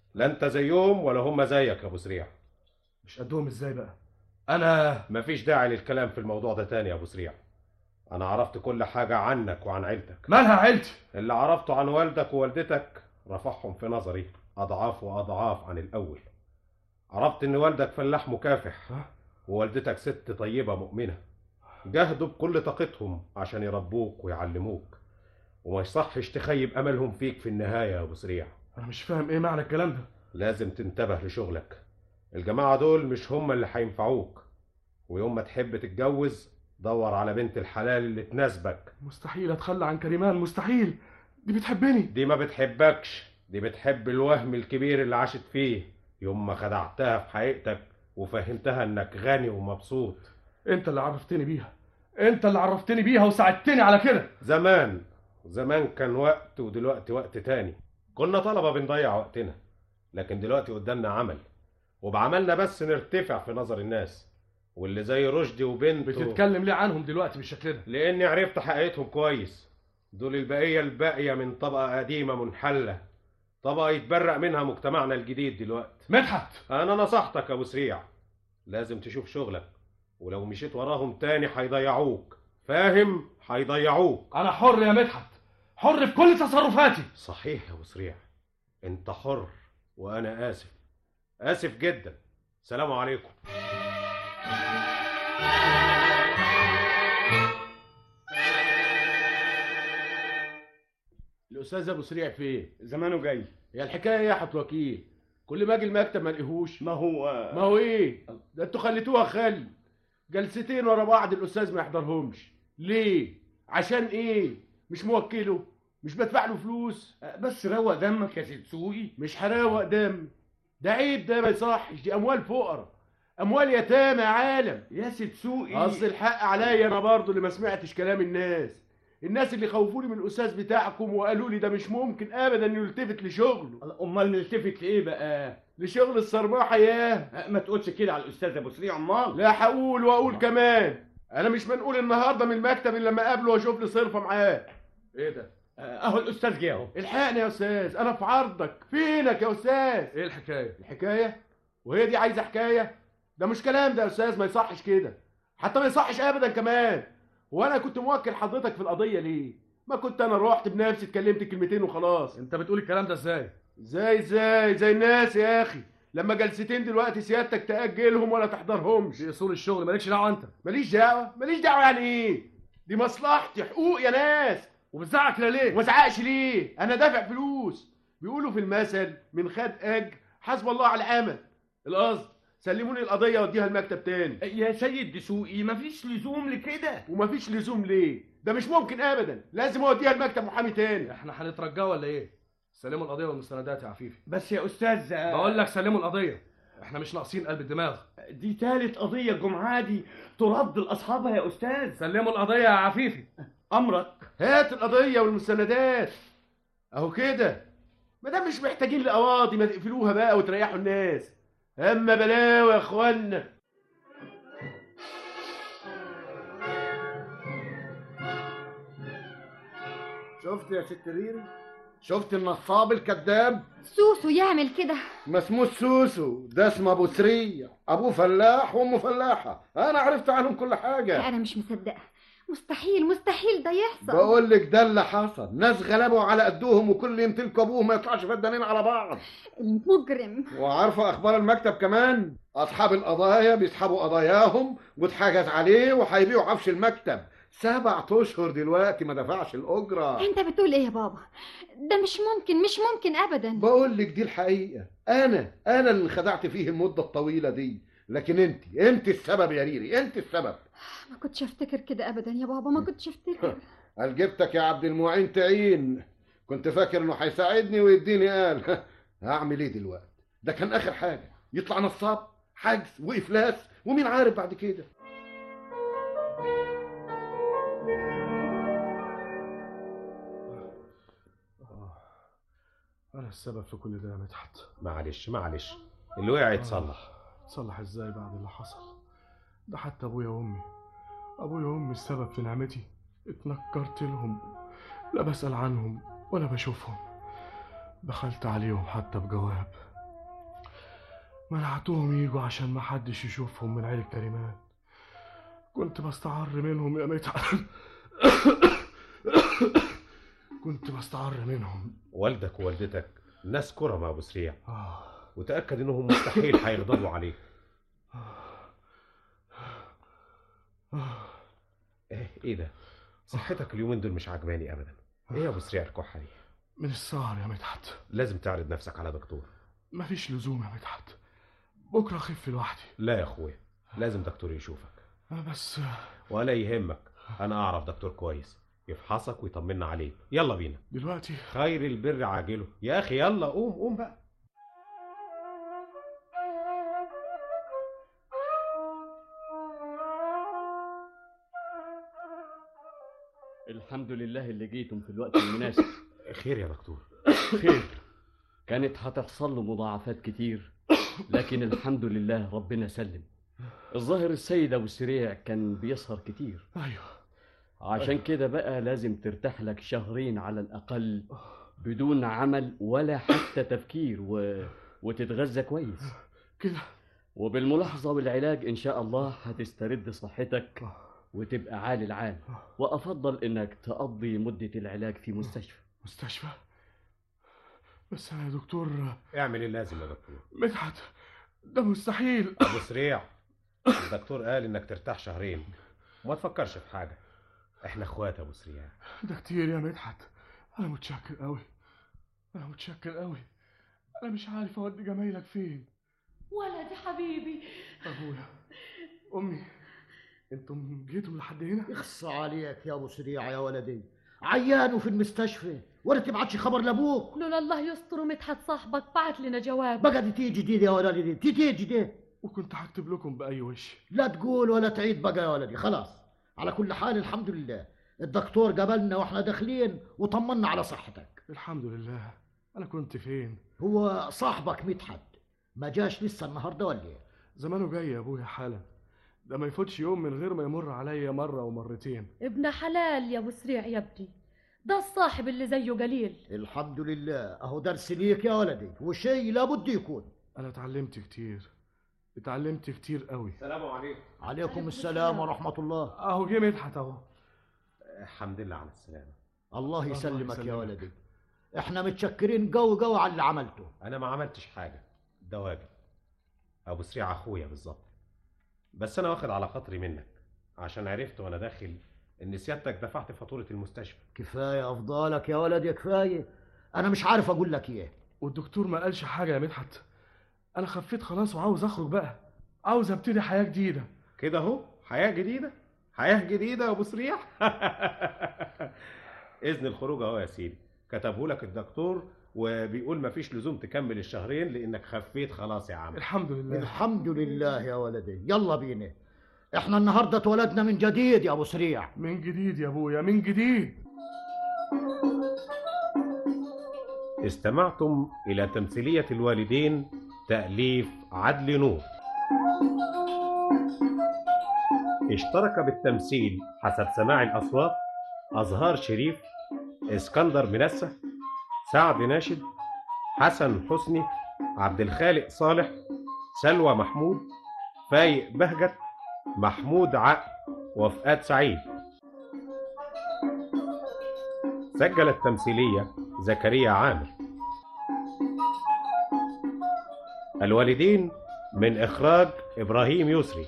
لا انت زيهم ولا هم زيك يا ابو سريع مش قدهم ازاي بقى انا مفيش داعي للكلام في الموضوع ده تاني يا ابو سريع انا عرفت كل حاجة عنك وعن عيلتك مالها عيلتي اللي عرفته عن والدك ووالدتك رفعهم في نظري اضعاف واضعاف عن الاول عرفت ان والدك فلاح مكافح ووالدتك ست طيبة مؤمنة جاهدوا بكل طاقتهم عشان يربوك ويعلموك وما يصحش تخيب املهم فيك في النهاية يا ابو سريع انا مش فاهم ايه معنى الكلام ده لازم تنتبه لشغلك الجماعة دول مش هم اللي هينفعوك ويوم ما تحب تتجوز دور على بنت الحلال اللي تناسبك مستحيل اتخلى عن كريمان مستحيل دي بتحبني دي ما بتحبكش دي بتحب الوهم الكبير اللي عاشت فيه يوم ما خدعتها في حقيقتك وفهمتها انك غني ومبسوط انت اللي عرفتني بيها انت اللي عرفتني بيها وساعدتني على كده زمان زمان كان وقت ودلوقتي وقت تاني كنا طلبة بنضيع وقتنا لكن دلوقتي قدامنا عمل وبعملنا بس نرتفع في نظر الناس واللي زي رشدي وبنته بتتكلم ليه عنهم دلوقتي بالشكل ده لاني عرفت حقيقتهم كويس دول البقية الباقية من طبقة قديمة منحلة طبقة يتبرأ منها مجتمعنا الجديد دلوقتي مدحت انا نصحتك يا ابو سريع لازم تشوف شغلك ولو مشيت وراهم تاني هيضيعوك فاهم هيضيعوك انا حر يا مدحت حر في كل تصرفاتي صحيح يا ابو سريع انت حر وانا اسف اسف جدا سلام عليكم الاستاذ ابو سريع فين زمانه جاي هي الحكايه ايه يا حط وكيل كل ما اجي المكتب ما الاقيهوش ما هو ما هو ايه ده انتوا خليتوها خل جلستين ورا بعض الاستاذ ما يحضرهمش ليه عشان ايه مش موكله مش بدفع له فلوس بس روق دمك يا سيد سوقي مش هروق دم ده عيب ده ما يصحش دي اموال فقراء اموال يتامى يا عالم يا سيد سوقي اصل الحق عليا انا برضه اللي ما سمعتش كلام الناس الناس اللي خوفوني من الاستاذ بتاعكم وقالوا لي ده مش ممكن ابدا انه يلتفت لشغله امال نلتفت لايه بقى لشغل الصرماحه ياه ما تقولش كده على الاستاذ ابو سريع امال لا هقول واقول كمان انا مش منقول النهارده من المكتب الا لما اقابله واشوف لي صرفه معاه ايه ده اهو الاستاذ جه اهو الحقني يا استاذ انا في عرضك فينك يا استاذ ايه الحكايه الحكايه وهي دي عايزه حكايه ده مش كلام ده يا استاذ ما يصحش كده حتى ما يصحش ابدا كمان وانا كنت موكل حضرتك في القضيه ليه ما كنت انا رحت بنفسي اتكلمت كلمتين وخلاص انت بتقول الكلام ده ازاي ازاي ازاي زي الناس يا اخي لما جلستين دلوقتي سيادتك تاجلهم ولا تحضرهمش دي اصول الشغل مالكش دعوه انت ماليش دعوه ماليش دعوه يعني ايه دي مصلحتي حقوق يا ناس وبتزعق كده ليه وما ازعقش ليه انا دافع فلوس بيقولوا في المثل من خد اجر حسب الله على العمل القصد سلموني القضية واديها المكتب تاني يا سيد دسوقي مفيش لزوم لكده ومفيش لزوم ليه ده مش ممكن ابدا لازم اوديها المكتب محامي تاني احنا هنترجاه ولا ايه سلموا القضيه والمستندات يا عفيفي بس يا استاذ بقول لك سلموا القضيه احنا مش ناقصين قلب الدماغ دي تالت قضية الجمعة دي ترد لأصحابها يا أستاذ سلموا القضية يا عفيفي أمرك هات القضية والمستندات أهو كده ما دام مش محتاجين لقواضي ما تقفلوها بقى وتريحوا الناس أما بلاوي يا إخوانا شفت يا ست ريري شفت النصاب الكذاب سوسو يعمل كده ما اسموش سوسو ده اسمه ابو سريع ابوه فلاح وامه فلاحه انا عرفت عنهم كل حاجه انا مش مصدقه مستحيل مستحيل ده يحصل بقول لك ده اللي حصل ناس غلبوا على قدهم وكل يمتلكوا ابوه ما يطلعش فدانين على بعض المجرم وعارفه اخبار المكتب كمان اصحاب القضايا بيسحبوا قضاياهم واتحجز عليه وهيبيعوا عفش المكتب سبع اشهر دلوقتي ما دفعش الاجره انت بتقول ايه يا بابا ده مش ممكن مش ممكن ابدا بقول لك دي الحقيقه انا انا اللي خدعت فيه المده الطويله دي لكن انت انت السبب يا ريري انت السبب ما كنتش افتكر كده ابدا يا بابا ما كنتش افتكر قال جبتك يا عبد المعين تعين كنت فاكر انه هيساعدني ويديني قال هعمل ايه دلوقتي ده كان اخر حاجه يطلع نصاب حجز وافلاس ومين عارف بعد كده انا السبب في كل ده يا مدحت معلش معلش اللي وقع يتصلح تصلح ازاي بعد اللي حصل ده حتى ابويا وامي ابويا وامي السبب في نعمتي اتنكرت لهم لا بسأل عنهم ولا بشوفهم دخلت عليهم حتى بجواب منعتهم يجوا عشان ما حدش يشوفهم من عيلة كريمان كنت بستعر منهم يا مدحت كنت بستعر منهم والدك ووالدتك ناس كرم يا ابو سريع وتاكد انهم مستحيل هيغضبوا عليك ايه ايه ده صحتك اليومين دول مش عجباني ابدا ايه يا ابو سريع الكحه دي من السهر يا مدحت لازم تعرض نفسك على دكتور مفيش لزوم يا مدحت بكره اخف لوحدي لا يا اخويا لازم دكتور يشوفك بس ولا يهمك انا اعرف دكتور كويس يفحصك ويطمنا عليك يلا بينا دلوقتي خير البر عاجله يا اخي يلا قوم قوم بقى الحمد لله اللي جيتم في الوقت المناسب خير يا دكتور خير كانت هتحصل له مضاعفات كتير لكن الحمد لله ربنا سلم الظاهر السيد ابو سريع كان بيسهر كتير ايوه عشان كده بقى لازم ترتاح لك شهرين على الاقل بدون عمل ولا حتى تفكير و... وتتغذى كويس كده وبالملاحظة والعلاج إن شاء الله هتسترد صحتك وتبقى عالي العال وأفضل إنك تقضي مدة العلاج في مستشفى مستشفى بس انا يا دكتور اعمل اللازم يا دكتور مدحت ده مستحيل ابو سريع الدكتور قال انك ترتاح شهرين وما تفكرش في حاجه احنا اخوات يا ابو سريع ده كتير يا مدحت انا متشكر قوي انا متشكر قوي انا مش عارف اودي جمايلك فين ولدي حبيبي ابويا امي انتم جيتم لحد هنا اخص عليك يا ابو سريع يا ولدي عيان وفي المستشفى ولا تبعتش خبر لابوك لولا الله يستر مدحت صاحبك بعت لنا جواب بقى دي تيجي دي يا ولدي دي تيجي دي وكنت هكتب لكم باي وش لا تقول ولا تعيد بقى يا ولدي خلاص على كل حال الحمد لله الدكتور قابلنا واحنا داخلين وطمنا على صحتك الحمد لله انا كنت فين هو صاحبك مدحت ما جاش لسه النهارده ولا ايه زمانه جاي يا ابويا حالا ده ما يفوتش يوم من غير ما يمر عليا مره ومرتين ابن حلال يا ابو سريع يا ابني ده الصاحب اللي زيه قليل الحمد لله اهو درس ليك يا ولدي وشيء لابد يكون انا اتعلمت كتير اتعلمت كتير قوي السلام عليكم عليكم السلام ورحمه الله اهو جه مدحت اهو الحمد لله على السلامه الله الله يسلمك يا يسلمك. ولدي احنا متشكرين قوي قوي على اللي عملته انا ما عملتش حاجه ده واجب ابو سريع اخويا بالظبط بس انا واخد على خاطري منك عشان عرفت وانا داخل ان سيادتك دفعت فاتوره المستشفى كفايه افضالك يا ولدي كفايه انا مش عارف اقول لك ايه والدكتور ما قالش حاجه يا مدحت انا خفيت خلاص وعاوز اخرج بقى عاوز ابتدي حياه جديده كده اهو حياه جديده حياه جديده يا ابو سريع اذن الخروج اهو يا سيدي كتبه لك الدكتور وبيقول مفيش لزوم تكمل الشهرين لانك خفيت خلاص يا عم الحمد لله الحمد لله يا ولدي يلا بينا احنا النهارده اتولدنا من جديد يا ابو سريع من جديد يا ابويا من جديد استمعتم الى تمثيليه الوالدين تاليف عدلي نور اشترك بالتمثيل حسب سماع الاصوات ازهار شريف اسكندر منسة سعد ناشد حسن حسني عبد الخالق صالح سلوى محمود فايق بهجت محمود عقل وفؤاد سعيد سجل التمثيلية زكريا عامر الوالدين من إخراج إبراهيم يسري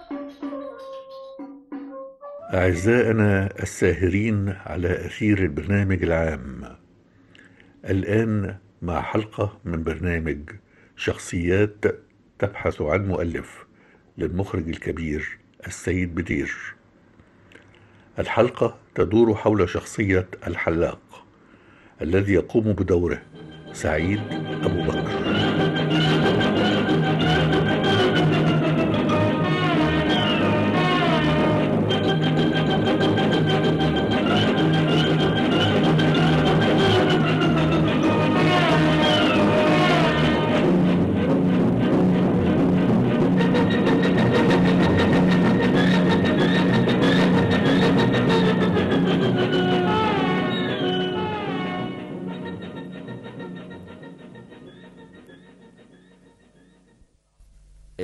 أعزائنا الساهرين على أثير البرنامج العام الآن مع حلقة من برنامج شخصيات تبحث عن مؤلف للمخرج الكبير السيد بدير الحلقة تدور حول شخصية الحلاق الذي يقوم بدوره سعيد أبو بكر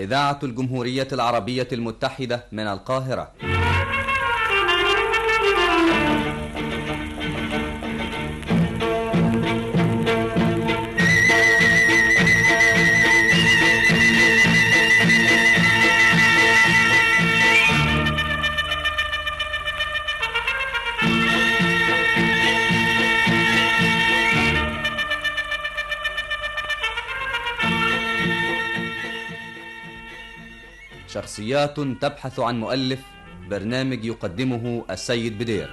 إذاعة الجمهورية العربية المتحدة من القاهرة شخصيات تبحث عن مؤلف برنامج يقدمه السيد بدير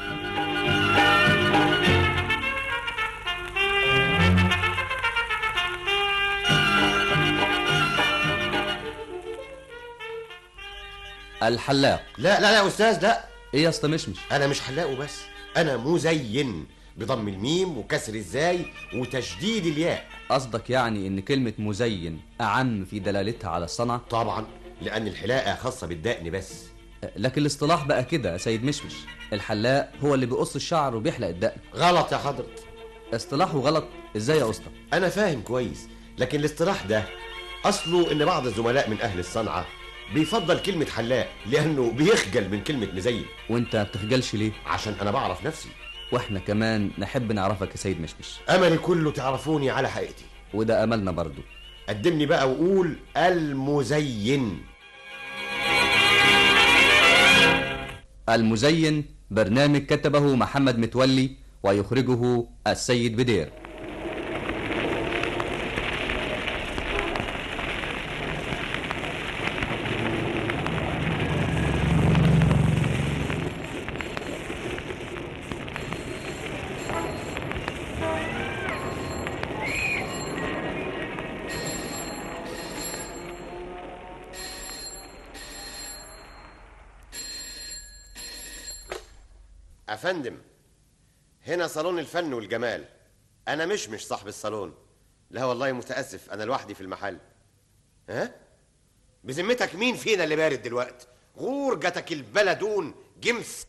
الحلاق لا لا لا يا استاذ لا ايه يا اسطى مشمش انا مش حلاق وبس انا مزين بضم الميم وكسر الزاي وتشديد الياء قصدك يعني ان كلمة مزين اعم في دلالتها على الصنعة طبعا لان الحلاقه خاصه بالدقن بس لكن الاصطلاح بقى كده يا سيد مشمش الحلاق هو اللي بيقص الشعر وبيحلق الدقن غلط يا حضرة اصطلاحه غلط ازاي يا اسطى انا فاهم كويس لكن الاصطلاح ده اصله ان بعض الزملاء من اهل الصنعه بيفضل كلمة حلاق لأنه بيخجل من كلمة مزين وانت ما بتخجلش ليه؟ عشان أنا بعرف نفسي واحنا كمان نحب نعرفك يا سيد مشمش أملي كله تعرفوني على حقيقتي وده أملنا برضو قدمني بقى وقول المزين المزين برنامج كتبه محمد متولي ويخرجه السيد بدير أفندم هنا صالون الفن والجمال أنا مش مش صاحب الصالون لا والله متأسف أنا لوحدي في المحل ها؟ بذمتك مين فينا اللي بارد دلوقتي؟ غورجتك البلدون جمس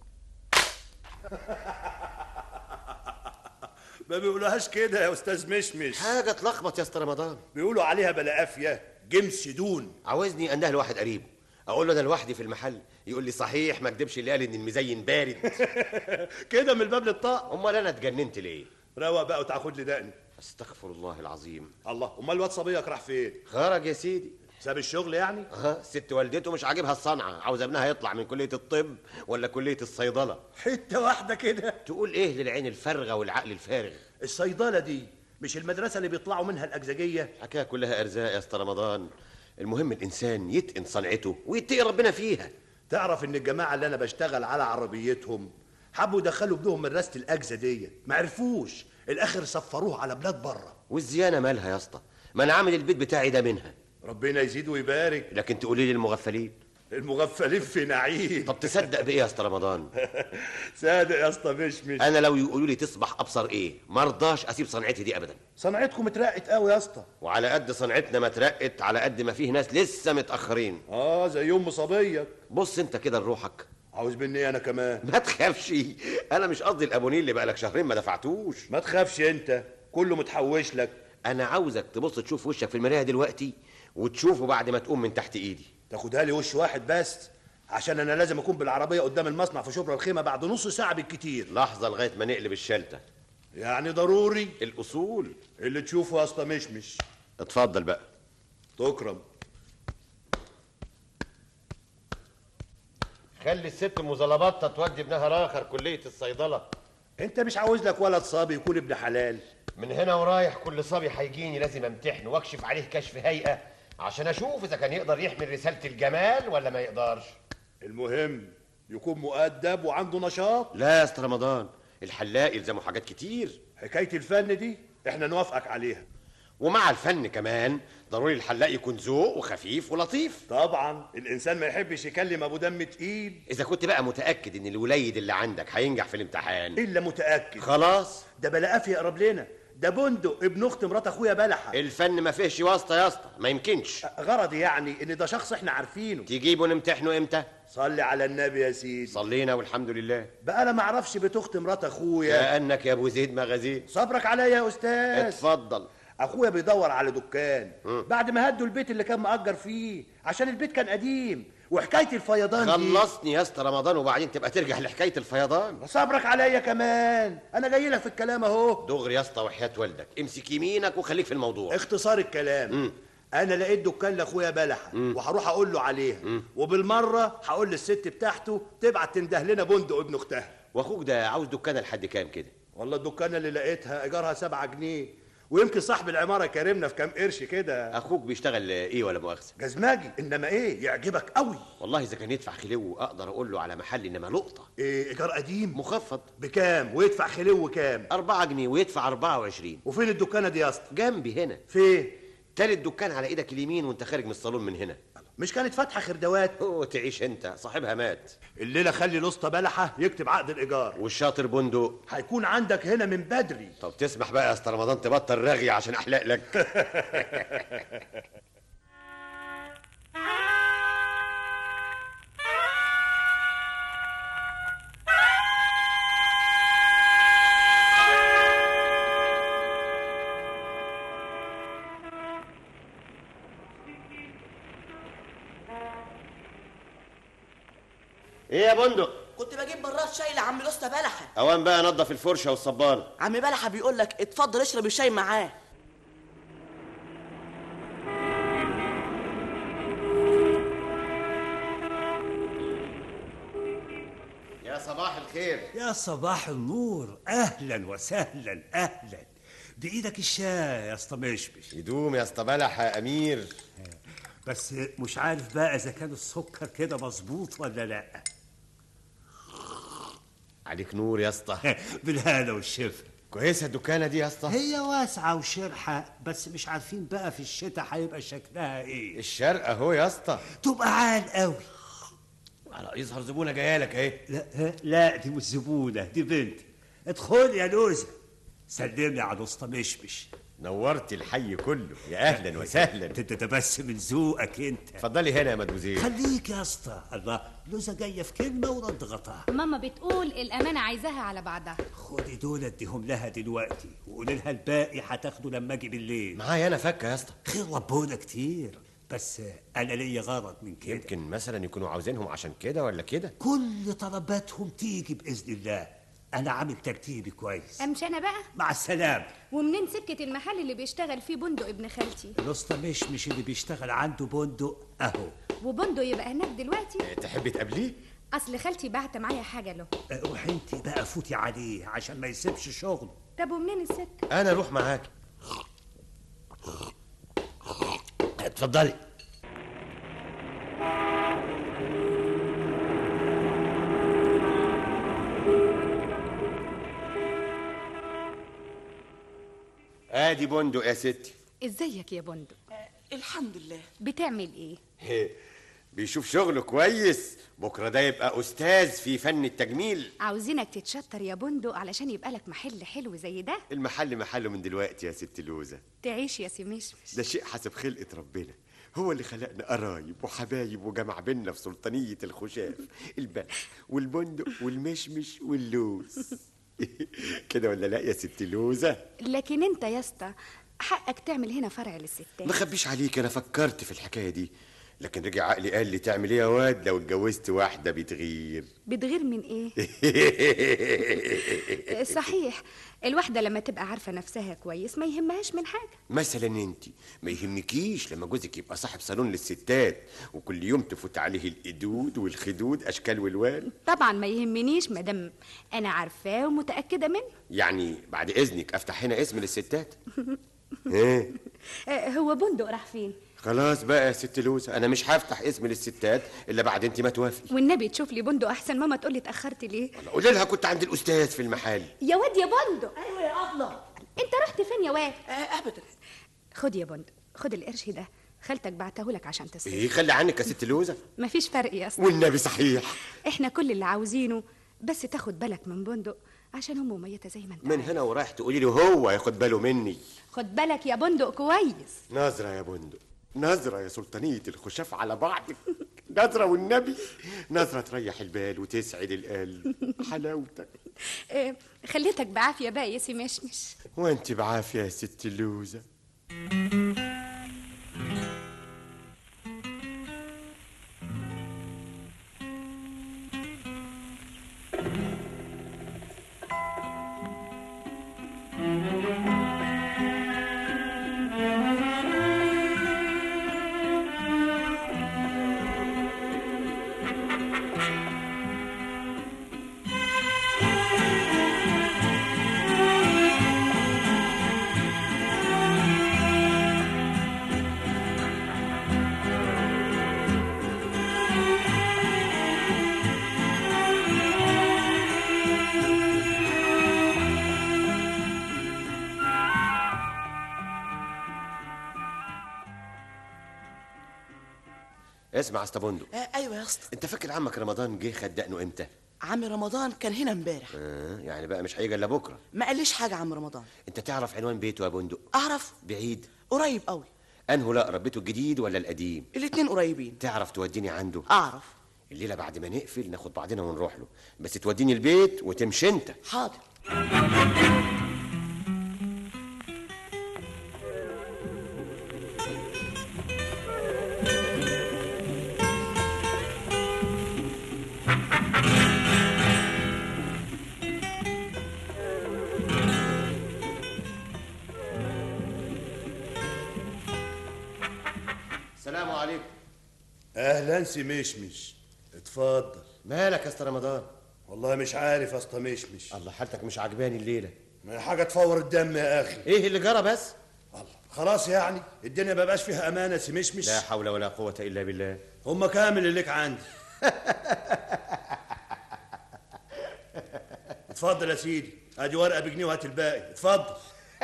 ما بيقولوهاش كده يا استاذ مشمش حاجة تلخبط يا اسطى رمضان بيقولوا عليها بلا قافية جمس دون عاوزني انده لواحد قريبه اقول له انا لوحدي في المحل يقول لي صحيح ما كدبش اللي قال ان المزين بارد كده من الباب للطاق امال انا اتجننت ليه روق بقى وتاخد لي دقني استغفر الله العظيم الله امال الواد صبيك راح فين خرج يا سيدي ساب الشغل يعني اه ست والدته مش عاجبها الصنعه عاوز ابنها يطلع من كليه الطب ولا كليه الصيدله حته واحده كده تقول ايه للعين الفارغه والعقل الفارغ الصيدله دي مش المدرسه اللي بيطلعوا منها الاجزجيه حكايه كلها ارزاق يا اسطى رمضان المهم الانسان يتقن صنعته ويتقي ربنا فيها تعرف ان الجماعه اللي انا بشتغل على عربيتهم حبوا يدخلوا ابنهم مدرسه الاجزه دي ما عرفوش الاخر سفروه على بلاد بره والزيانه مالها يا اسطى ما انا عامل البيت بتاعي ده منها ربنا يزيد ويبارك لكن تقولي لي المغفلين المغفلين في نعيم طب تصدق بايه يا اسطى رمضان صادق يا اسطى مش مش انا لو يقولوا لي تصبح ابصر ايه مرضاش اسيب صنعتي دي ابدا صنعتكم اترقت قوي يا اسطى وعلى قد صنعتنا ما اترقت على قد ما فيه ناس لسه متاخرين اه زي ام صبيه بص انت كده لروحك عاوز مني إيه انا كمان ما تخافش انا مش قصدي الابونيه اللي بقالك شهرين ما دفعتوش ما تخافش انت كله متحوش لك انا عاوزك تبص تشوف وشك في المرايه دلوقتي وتشوفه بعد ما تقوم من تحت ايدي تاخدها لي وش واحد بس عشان انا لازم اكون بالعربيه قدام المصنع في شبرا الخيمه بعد نص ساعه بالكتير لحظه لغايه ما نقلب الشلته يعني ضروري الاصول اللي تشوفه يا اسطى مشمش اتفضل بقى تكرم خلي الست مزلبطه تودي ابنها راخر كليه الصيدله انت مش عاوز لك ولد صبي يكون ابن حلال من هنا ورايح كل صبي هيجيني لازم امتحنه واكشف عليه كشف هيئه عشان اشوف اذا كان يقدر يحمل رساله الجمال ولا ما يقدرش المهم يكون مؤدب وعنده نشاط لا يا اسطى رمضان الحلاق يلزمه حاجات كتير حكايه الفن دي احنا نوافقك عليها ومع الفن كمان ضروري الحلاق يكون ذوق وخفيف ولطيف طبعا الانسان ما يحبش يكلم ابو دم تقيل اذا كنت بقى متاكد ان الوليد اللي عندك هينجح في الامتحان الا متاكد خلاص ده بلا قافي يقرب لنا ده بندق ابن اخت مرات اخويا بلحه الفن ما فيهش واسطه يا اسطى ما يمكنش غرضي يعني ان ده شخص احنا عارفينه تجيبه نمتحنه امتى صلي على النبي يا سيدي صلينا والحمد لله بقى انا ما اعرفش بنت اخت مرات اخويا كانك يا ابو زيد مغازيل صبرك عليا يا استاذ اتفضل اخويا بيدور على دكان بعد ما هدوا البيت اللي كان مأجر فيه عشان البيت كان قديم وحكايه الفيضان دي خلصني يا اسطى رمضان وبعدين تبقى ترجع لحكايه الفيضان صبرك عليا كمان انا جاي لك في الكلام اهو دغري يا اسطى وحياه والدك امسك يمينك وخليك في الموضوع اختصار الكلام انا لقيت دكان لاخويا بلحه وهروح اقول له عليها وبالمره هقول للست بتاعته تبعت تنده لنا بندق ابن اختها واخوك ده عاوز دكانه لحد كام كده والله الدكانه اللي لقيتها ايجارها سبعة جنيه ويمكن صاحب العماره كرمنا في كام قرش كده اخوك بيشتغل ايه ولا مؤاخذه جزماجي انما ايه يعجبك قوي والله اذا كان يدفع خلو اقدر اقول له على محل انما لقطه ايه ايجار قديم مخفض بكام ويدفع خلو كام 4 جنيه ويدفع 24 وفين الدكانه دي يا اسطى جنبي هنا فين تالت دكان على ايدك اليمين وانت خارج من الصالون من هنا مش كانت فاتحه خردوات اوه تعيش انت صاحبها مات الليله خلي الاسطى بلحه يكتب عقد الايجار والشاطر بندق هيكون عندك هنا من بدري طب تسمح بقى يا اسطى رمضان تبطل رغي عشان احلق لك ايه يا بندق كنت بجيب براد شاي لعم الاسطى بلحه اوان بقى نظف الفرشه والصبانه عم بلحه بيقول لك اتفضل اشرب الشاي معاه يا صباح الخير يا صباح النور اهلا وسهلا اهلا بايدك الشاي يا اسطى مشمش يدوم يا اسطى بلح يا امير بس مش عارف بقى اذا كان السكر كده مظبوط ولا لا عليك نور يا اسطى بالهنا والشفا كويسه الدكانه دي يا اسطى هي واسعه وشرحه بس مش عارفين بقى في الشتاء هيبقى شكلها ايه الشرق اهو يا اسطى تبقى عال قوي على يظهر زبونه جايه لك اهي لا لا دي مش زبونه دي بنت ادخل يا لوزه سلمني على اسطى مشمش نورت الحي كله يا اهلا وسهلا انت ده بس من ذوقك انت اتفضلي هنا يا مدموزيل خليك يا اسطى الله لوزه جايه في كلمه ورد غطاها ماما بتقول الأمانة عايزاها على بعضها خدي دول اديهم لها دلوقتي وقولي لها الباقي هتاخده لما اجي بالليل معايا انا فكه يا اسطى خير ربنا كتير بس انا ليا غرض من كده يمكن مثلا يكونوا عاوزينهم عشان كده ولا كده كل طلباتهم تيجي باذن الله انا عامل ترتيبي كويس أمشي أنا بقى مع السلامه ومنين سكة المحل اللي بيشتغل فيه بندق ابن خالتي الاسطى مش مش اللي بيشتغل عنده بندق اهو وبندق يبقى هناك دلوقتي تحبي تقابليه أصل خالتي بعت معايا حاجة له أه، روحي انت بقى فوتي عليه عشان ما يسيبش شغله طب ومنين السكة انا اروح معاك اتفضلي ادي بندق يا ستي ازيك يا بندق الحمد لله بتعمل ايه بيشوف شغله كويس بكره ده يبقى استاذ في فن التجميل عاوزينك تتشطر يا بندق علشان يبقى لك محل حلو زي ده المحل محله من دلوقتي يا ست لوزه تعيش يا سمشمش ده شيء حسب خلقه ربنا هو اللي خلقنا قرايب وحبايب وجمع بينا في سلطانية الخشاف البلح والبندق والمشمش واللوز كده ولا لا يا ست لوزة لكن انت يا اسطى حقك تعمل هنا فرع للستات ما خبيش عليك انا فكرت في الحكاية دي لكن رجع عقلي قال لي تعمل ايه يا واد لو اتجوزت واحدة بتغير بتغير من ايه صحيح الواحدة لما تبقى عارفة نفسها كويس ما يهمهاش من حاجة مثلا انت ما يهمكيش لما جوزك يبقى صاحب صالون للستات وكل يوم تفوت عليه القدود والخدود اشكال والوان طبعا ما يهمنيش مادام انا عارفاه ومتأكدة منه يعني بعد اذنك افتح هنا اسم للستات ايه آه، هو بندق راح فين خلاص بقى يا ست لوزة انا مش هفتح اسم للستات الا بعد انت ما توافقي والنبي تشوف لي بندق احسن ماما تقول لي اتأخرت ليه قولي لها كنت عند الاستاذ في المحل يا واد يا بندق ايوه يا ابله انت رحت فين يا واد آه ابدا خد يا بندق خد القرش ده خالتك بعته لك عشان تصرف ايه خلي عنك يا ست لوزة مفيش فرق يا اسطى والنبي صحيح احنا كل اللي عاوزينه بس تاخد بالك من بندق عشان امه ميته زي ما انت من هنا ورايح تقولي له هو ياخد باله مني خد بالك يا بندق كويس نظرة يا بندق نظرة يا سلطانية الخشاف على بعضك نظرة والنبي نظرة تريح البال وتسعد القلب حلاوتك اه خليتك بعافيه بقى يا سي مشمش وانت بعافية يا ست اللوزة اسمع يا اسطى بندق آه ايوه يا اسطى انت فاكر عمك رمضان جه خد دقنه امتى عم رمضان كان هنا امبارح آه يعني بقى مش هيجي الا بكره ما قاليش حاجه عم رمضان انت تعرف عنوان بيته يا بندق اعرف بعيد قريب قوي انه لا بيته الجديد ولا القديم الاتنين قريبين تعرف توديني عنده اعرف الليله بعد ما نقفل ناخد بعضنا ونروح له بس توديني البيت وتمشي انت حاضر السلام عليكم اهلا سي مشمش اتفضل مالك يا اسطى رمضان والله مش عارف يا اسطى مشمش الله حالتك مش عجباني الليله ما هي حاجه تفور الدم يا اخي ايه اللي جرى بس خلاص يعني الدنيا ما بقاش فيها امانه سي مشمش لا حول ولا قوه الا بالله هم كامل اللي لك عندي اتفضل يا سيدي ادي ورقه بجنيه وهات الباقي اتفضل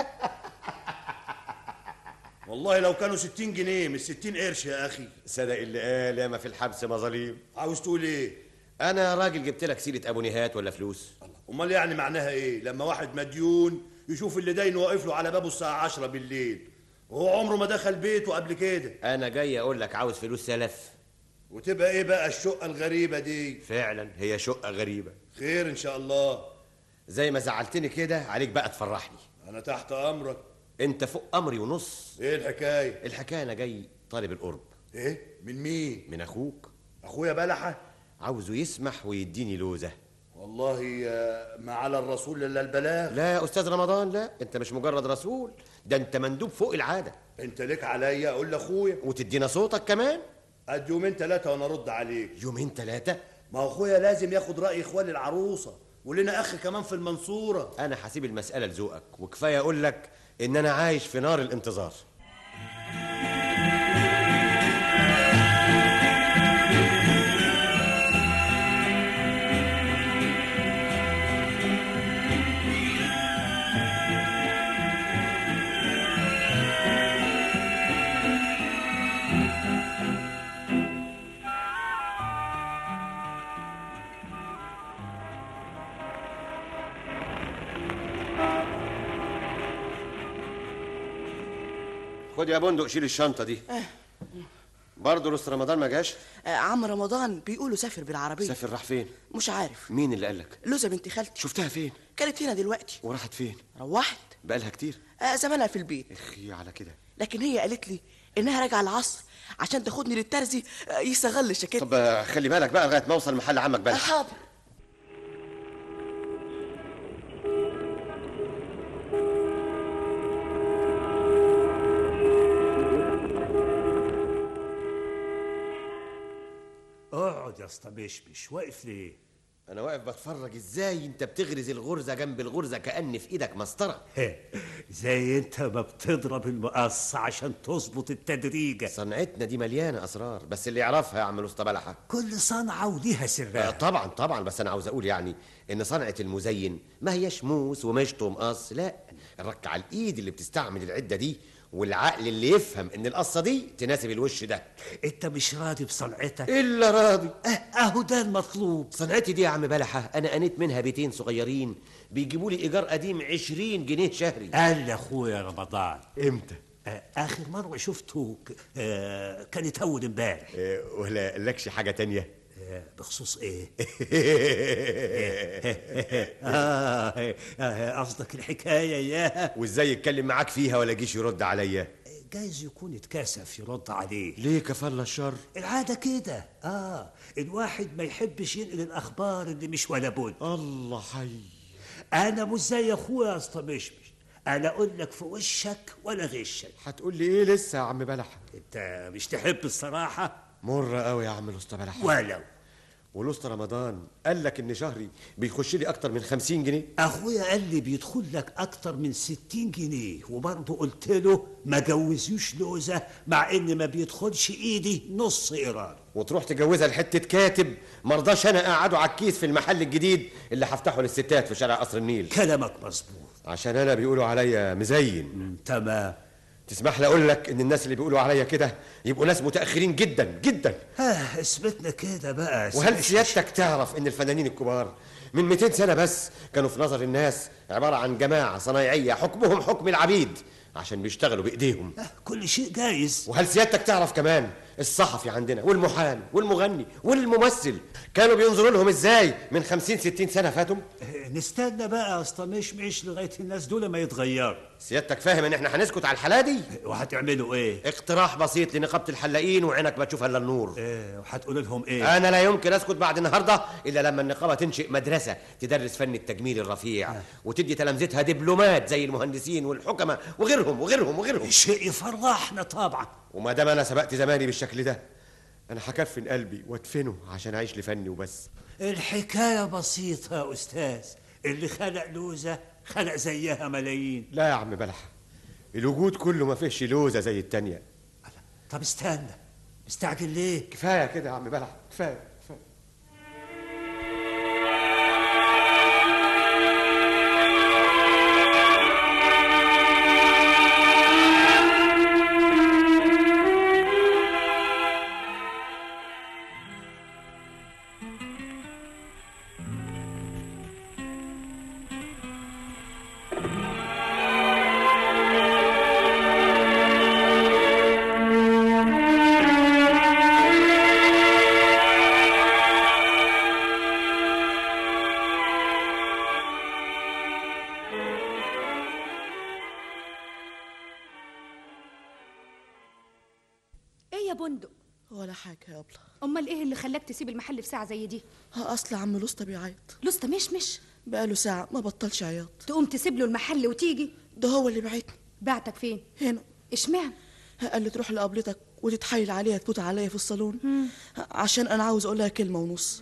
والله لو كانوا 60 جنيه مش 60 قرش يا اخي صدق اللي قال ياما في الحبس مظاليم عاوز تقول ايه انا يا راجل جبت لك سيره ابو نهات ولا فلوس امال يعني معناها ايه لما واحد مديون يشوف اللي داين واقف له على بابه الساعه 10 بالليل وهو عمره ما دخل بيته قبل كده انا جاي اقول لك عاوز فلوس سلف وتبقى ايه بقى الشقه الغريبه دي فعلا هي شقه غريبه خير ان شاء الله زي ما زعلتني كده عليك بقى تفرحني انا تحت امرك انت فوق امري ونص ايه الحكايه الحكايه انا جاي طالب القرب ايه من مين من اخوك اخويا بلحه عاوزه يسمح ويديني لوزه والله آه، ما على الرسول الا البلاغ لا يا استاذ رمضان لا انت مش مجرد رسول ده انت مندوب فوق العاده انت لك عليا اقول لاخويا وتدينا صوتك كمان قد يومين ثلاثه وانا ارد عليك يومين ثلاثه ما هو اخويا لازم ياخد راي اخوان العروسه ولنا اخ كمان في المنصوره انا هسيب المساله لذوقك وكفايه اقول لك ان انا عايش في نار الانتظار خد يا بندق شيل الشنطه دي برضه لسه رمضان ما جاش آه عم رمضان بيقولوا سافر بالعربيه سافر راح فين مش عارف مين اللي قالك لوزة بنت خالتي شفتها فين كانت هنا دلوقتي وراحت فين روحت بقالها كتير آه زمانها في البيت اخي على كده لكن هي قالت لي انها راجعه العصر عشان تاخدني للترزي آه يستغل لي شكلي طب آه، خلي بالك بقى لغايه ما اوصل محل عمك آه بلح حاضر اقعد يا اسطى مشمش واقف ليه؟ انا واقف بتفرج ازاي انت بتغرز الغرزه جنب الغرزه كان في ايدك مسطره زي انت ما بتضرب المقص عشان تظبط التدريجه صنعتنا دي مليانه اسرار بس اللي يعرفها يا عم الاسطى بلحه كل صنعه وليها آه، سرها طبعا طبعا بس انا عاوز اقول يعني ان صنعه المزين ما هياش موس ومشط ومقص لا الرك على الايد اللي بتستعمل العده دي والعقل اللي يفهم ان القصه دي تناسب الوش ده انت مش راضي بصنعتك الا راضي اه اهو ده المطلوب صنعتي دي يا عم بلحه انا قنيت منها بيتين صغيرين بيجيبوا لي ايجار قديم 20 جنيه شهري قال لي اخويا رمضان امتى آه اخر مره شفته ك- آه كانت اول امبارح إيه، ولا لكش حاجه تانية آه بخصوص ايه آه، آه، قصدك الحكايه يا وازاي يتكلم معاك فيها ولا جيش يرد عليا جايز يكون اتكسف يرد عليه ليه كفل الشر العادة كده اه الواحد ما يحبش ينقل الأخبار اللي مش ولا بد الله حي أنا مش زي أخويا يا اسطى مشمش أنا أقول لك في وشك ولا غشك هتقول لي ايه لسه يا عم بلح أنت مش تحب الصراحة مر قوي يا عم الاسطى بلح ولو والاسطى رمضان قال لك ان شهري بيخش لي اكتر من 50 جنيه أخويا قال لي بيدخل لك أكتر من 60 جنيه وبرضه قلت له ما جوزيوش لوزة مع إن ما بيدخلش إيدي نص إيران وتروح تجوزها لحته كاتب مرضاش انا اقعده على الكيس في المحل الجديد اللي هفتحه للستات في شارع قصر النيل كلامك مظبوط عشان انا بيقولوا عليا مزين تمام تسمح لي اقول لك ان الناس اللي بيقولوا عليا كده يبقوا ناس متاخرين جدا جدا ها اثبتنا كده بقى وهل سيادتك تعرف ان الفنانين الكبار من 200 سنه بس كانوا في نظر الناس عباره عن جماعه صنايعيه حكمهم حكم العبيد عشان بيشتغلوا بايديهم كل شيء جايز وهل سيادتك تعرف كمان الصحفي عندنا والمحامي والمغني والممثل كانوا بينظروا لهم ازاي من 50 60 سنه فاتوا نستنى بقى يا اسطى مش مش لغايه الناس دول ما يتغيروا سيادتك فاهم ان احنا هنسكت على الحالة دي وهتعملوا ايه اقتراح بسيط لنقابه الحلاقين وعينك ما تشوف الا النور ايه وهتقول لهم ايه انا لا يمكن اسكت بعد النهارده الا لما النقابه تنشئ مدرسه تدرس فن التجميل الرفيع وتدي تلامذتها دبلومات زي المهندسين والحكماء وغيرهم وغيرهم وغيرهم شيء يفرحنا طبعا وما دام انا سبقت زماني بالشكل ده انا هكفن قلبي وادفنه عشان اعيش لفني وبس الحكايه بسيطه يا استاذ اللي خلق لوزه خلق زيها ملايين لا يا عم بلح الوجود كله ما فيهش لوزه زي التانية طب استنى مستعجل ليه كفايه كده يا عم بلح كفايه كفايه ايه يا بندق ولا حاجه يا ابله امال ايه اللي خلاك تسيب المحل في ساعه زي دي ها اصل عم لسطى بيعيط لسطى مشمش بقاله ساعه ما بطلش عياط تقوم تسيب له المحل وتيجي ده هو اللي بعتني بعتك فين هنا اشمعنى قال لي تروح لقبلتك وتتحايل عليها تفوت عليا في الصالون عشان انا عاوز اقول لها كلمه ونص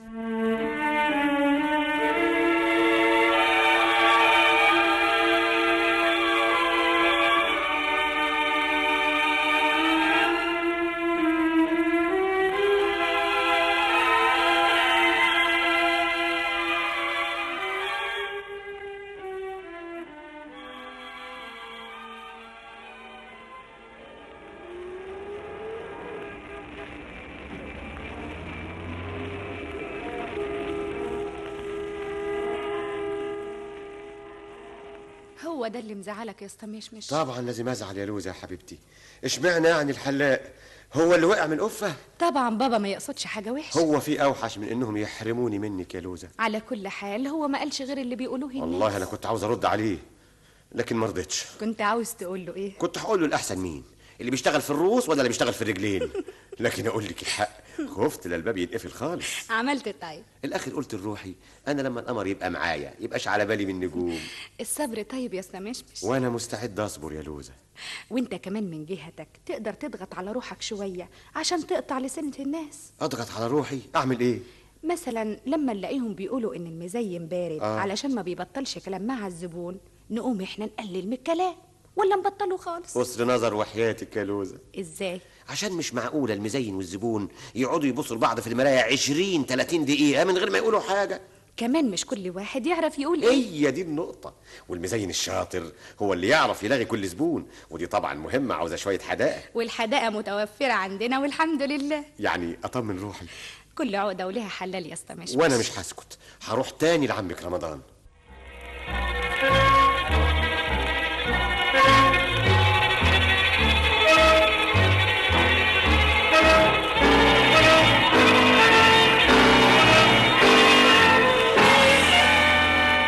هو ده اللي مزعلك يا اسطى مشمش طبعا لازم ازعل يا لوزه يا حبيبتي اشمعنى يعني الحلاق هو اللي وقع من القفه طبعا بابا ما يقصدش حاجه وحشه هو في اوحش من انهم يحرموني منك يا لوزه على كل حال هو ما قالش غير اللي بيقولوه الناس والله انا كنت عاوز ارد عليه لكن ما رضيتش كنت عاوز تقول له ايه كنت هقول له الاحسن مين اللي بيشتغل في الروس ولا اللي بيشتغل في الرجلين لكن اقول لك الحق خفت لا الباب يتقفل خالص عملت طيب الاخر قلت لروحي انا لما القمر يبقى معايا يبقاش على بالي من نجوم الصبر طيب يا اسطى مشمش وانا مستعد اصبر يا لوزه وانت كمان من جهتك تقدر تضغط على روحك شويه عشان تقطع لسنة الناس اضغط على روحي اعمل ايه مثلا لما نلاقيهم بيقولوا ان المزين بارد آه. علشان ما بيبطلش كلام مع الزبون نقوم احنا نقلل من الكلام ولا نبطله خالص قصر نظر وحياتك يا لوزه ازاي عشان مش معقوله المزين والزبون يقعدوا يبصوا لبعض في المرايه 20 30 دقيقه من غير ما يقولوا حاجه كمان مش كل واحد يعرف يقول ايه هي دي النقطة والمزين الشاطر هو اللي يعرف يلاغي كل زبون ودي طبعا مهمة عاوزة شوية حدائق والحدائق متوفرة عندنا والحمد لله يعني أطمن روحي كل عقدة ولها حلال يا اسطى مش وأنا مش هسكت هروح تاني لعمك رمضان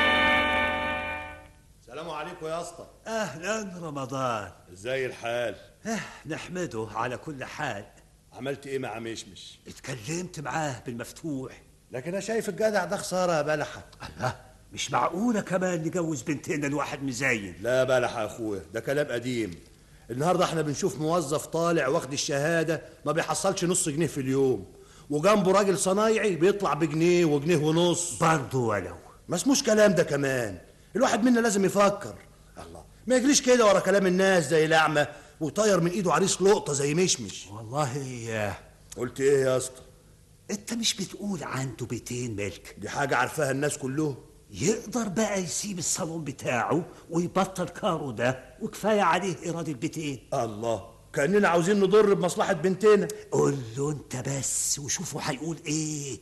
السلام عليكم يا اسطى اهلا رمضان ازاي الحال نحمده على كل حال عملت ايه مع مشمش اتكلمت معاه بالمفتوح لكن انا شايف الجدع ده خساره يا بلحه الله مش معقولة كمان نجوز بنتنا لواحد مزين لا بلحه يا اخويا ده كلام قديم النهارده احنا بنشوف موظف طالع واخد الشهاده ما بيحصلش نص جنيه في اليوم وجنبه راجل صنايعي بيطلع بجنيه وجنيه ونص برضه ولو ما اسموش كلام ده كمان الواحد منا لازم يفكر الله ما يجريش كده ورا كلام الناس زي الاعمى وطاير من ايده عريس لقطه زي مشمش والله قلت ايه يا اسطى انت مش بتقول عنده بيتين ملك دي حاجه عارفاها الناس كلهم يقدر بقى يسيب الصالون بتاعه ويبطل كارو ده وكفايه عليه ايراد البيتين الله كاننا عاوزين نضر بمصلحه بنتنا قول له انت بس وشوفوا هيقول ايه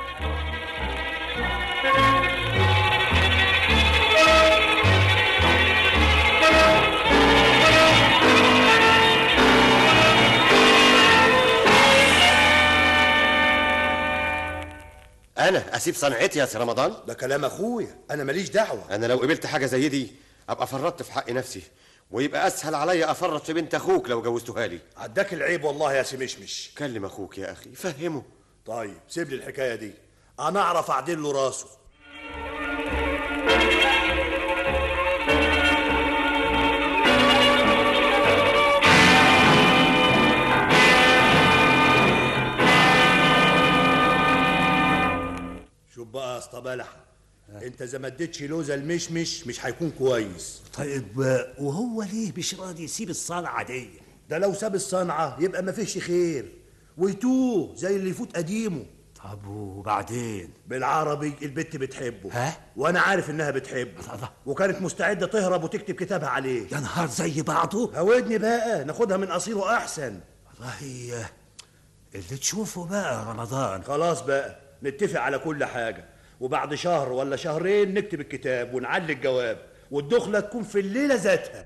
انا اسيب صنعتي يا سي رمضان ده كلام اخويا انا ماليش دعوه انا لو قبلت حاجه زي دي ابقى فرطت في حق نفسي ويبقى اسهل عليا افرط في بنت اخوك لو جوزتها لي عداك العيب والله يا سي مشمش كلم اخوك يا اخي فهمه طيب سيب لي الحكايه دي انا اعرف اعدل له راسه شوف بقى يا اسطى بلحه انت اذا ما اديتش لوزه المشمش مش هيكون كويس طيب وهو ليه مش راضي يسيب الصنعة دي ده لو ساب الصنعه يبقى ما فيش خير ويتوه زي اللي يفوت قديمه طب وبعدين بالعربي البت بتحبه ها وانا عارف انها بتحبه وكانت مستعده تهرب وتكتب كتابها عليه يا نهار زي بعضه هودني بقى ناخدها من قصيره احسن والله اللي تشوفه بقى يا رمضان خلاص بقى نتفق على كل حاجه وبعد شهر ولا شهرين نكتب الكتاب ونعلي الجواب والدخله تكون في الليله ذاتها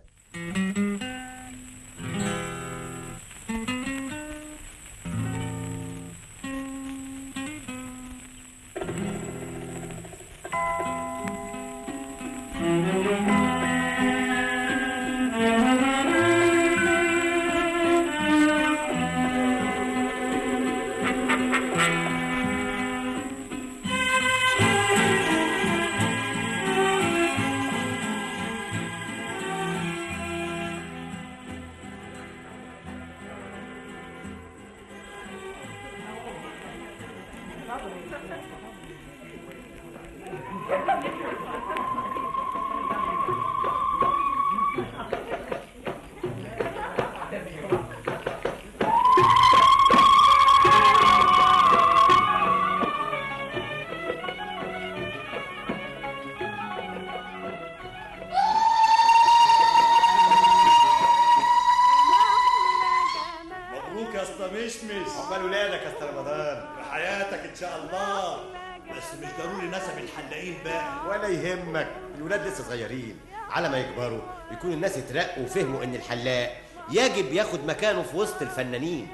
مبروك يا اسطى مشمش عقبال ولادك يا اسطى رمضان بحياتك ان شاء الله بس مش ضروري نسب الحلاقين بقى ولا يهمك الولاد لسه صغيرين على ما يكبروا يكون الناس اترقوا وفهموا ان الحلاق يجب ياخد مكانه في وسط الفنانين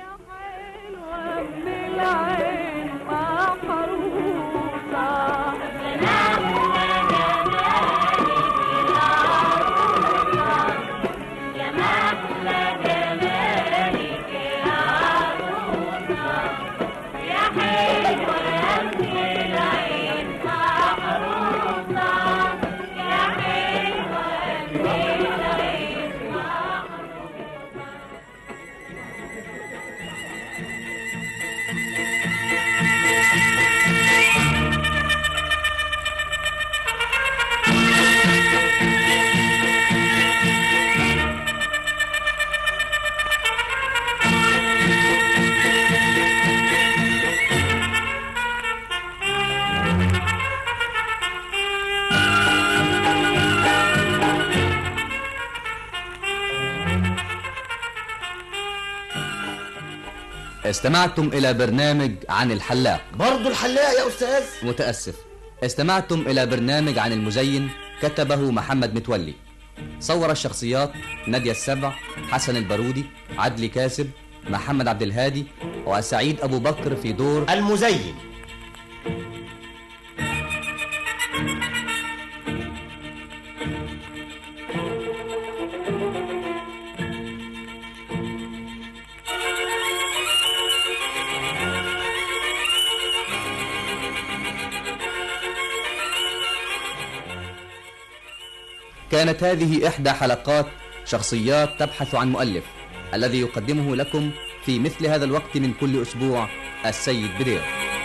استمعتم إلى برنامج عن الحلاق برضه الحلاق يا استاذ متأسف استمعتم إلى برنامج عن المزين كتبه محمد متولي صور الشخصيات نادية السبع حسن البارودي عدلي كاسب محمد عبد الهادي وسعيد أبو بكر في دور المزين كانت هذه إحدى حلقات شخصيات تبحث عن مؤلف الذي يقدمه لكم في مثل هذا الوقت من كل أسبوع السيد بدير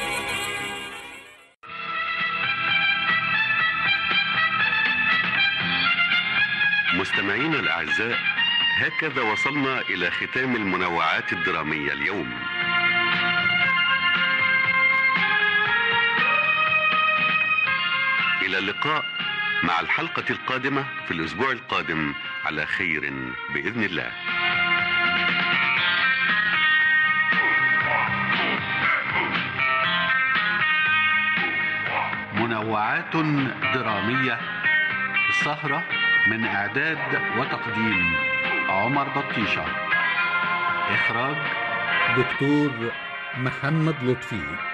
مستمعينا الأعزاء هكذا وصلنا إلى ختام المنوعات الدرامية اليوم إلى اللقاء مع الحلقة القادمة في الأسبوع القادم على خير بإذن الله منوعات درامية السهرة من إعداد وتقديم عمر بطيشة إخراج دكتور محمد لطفي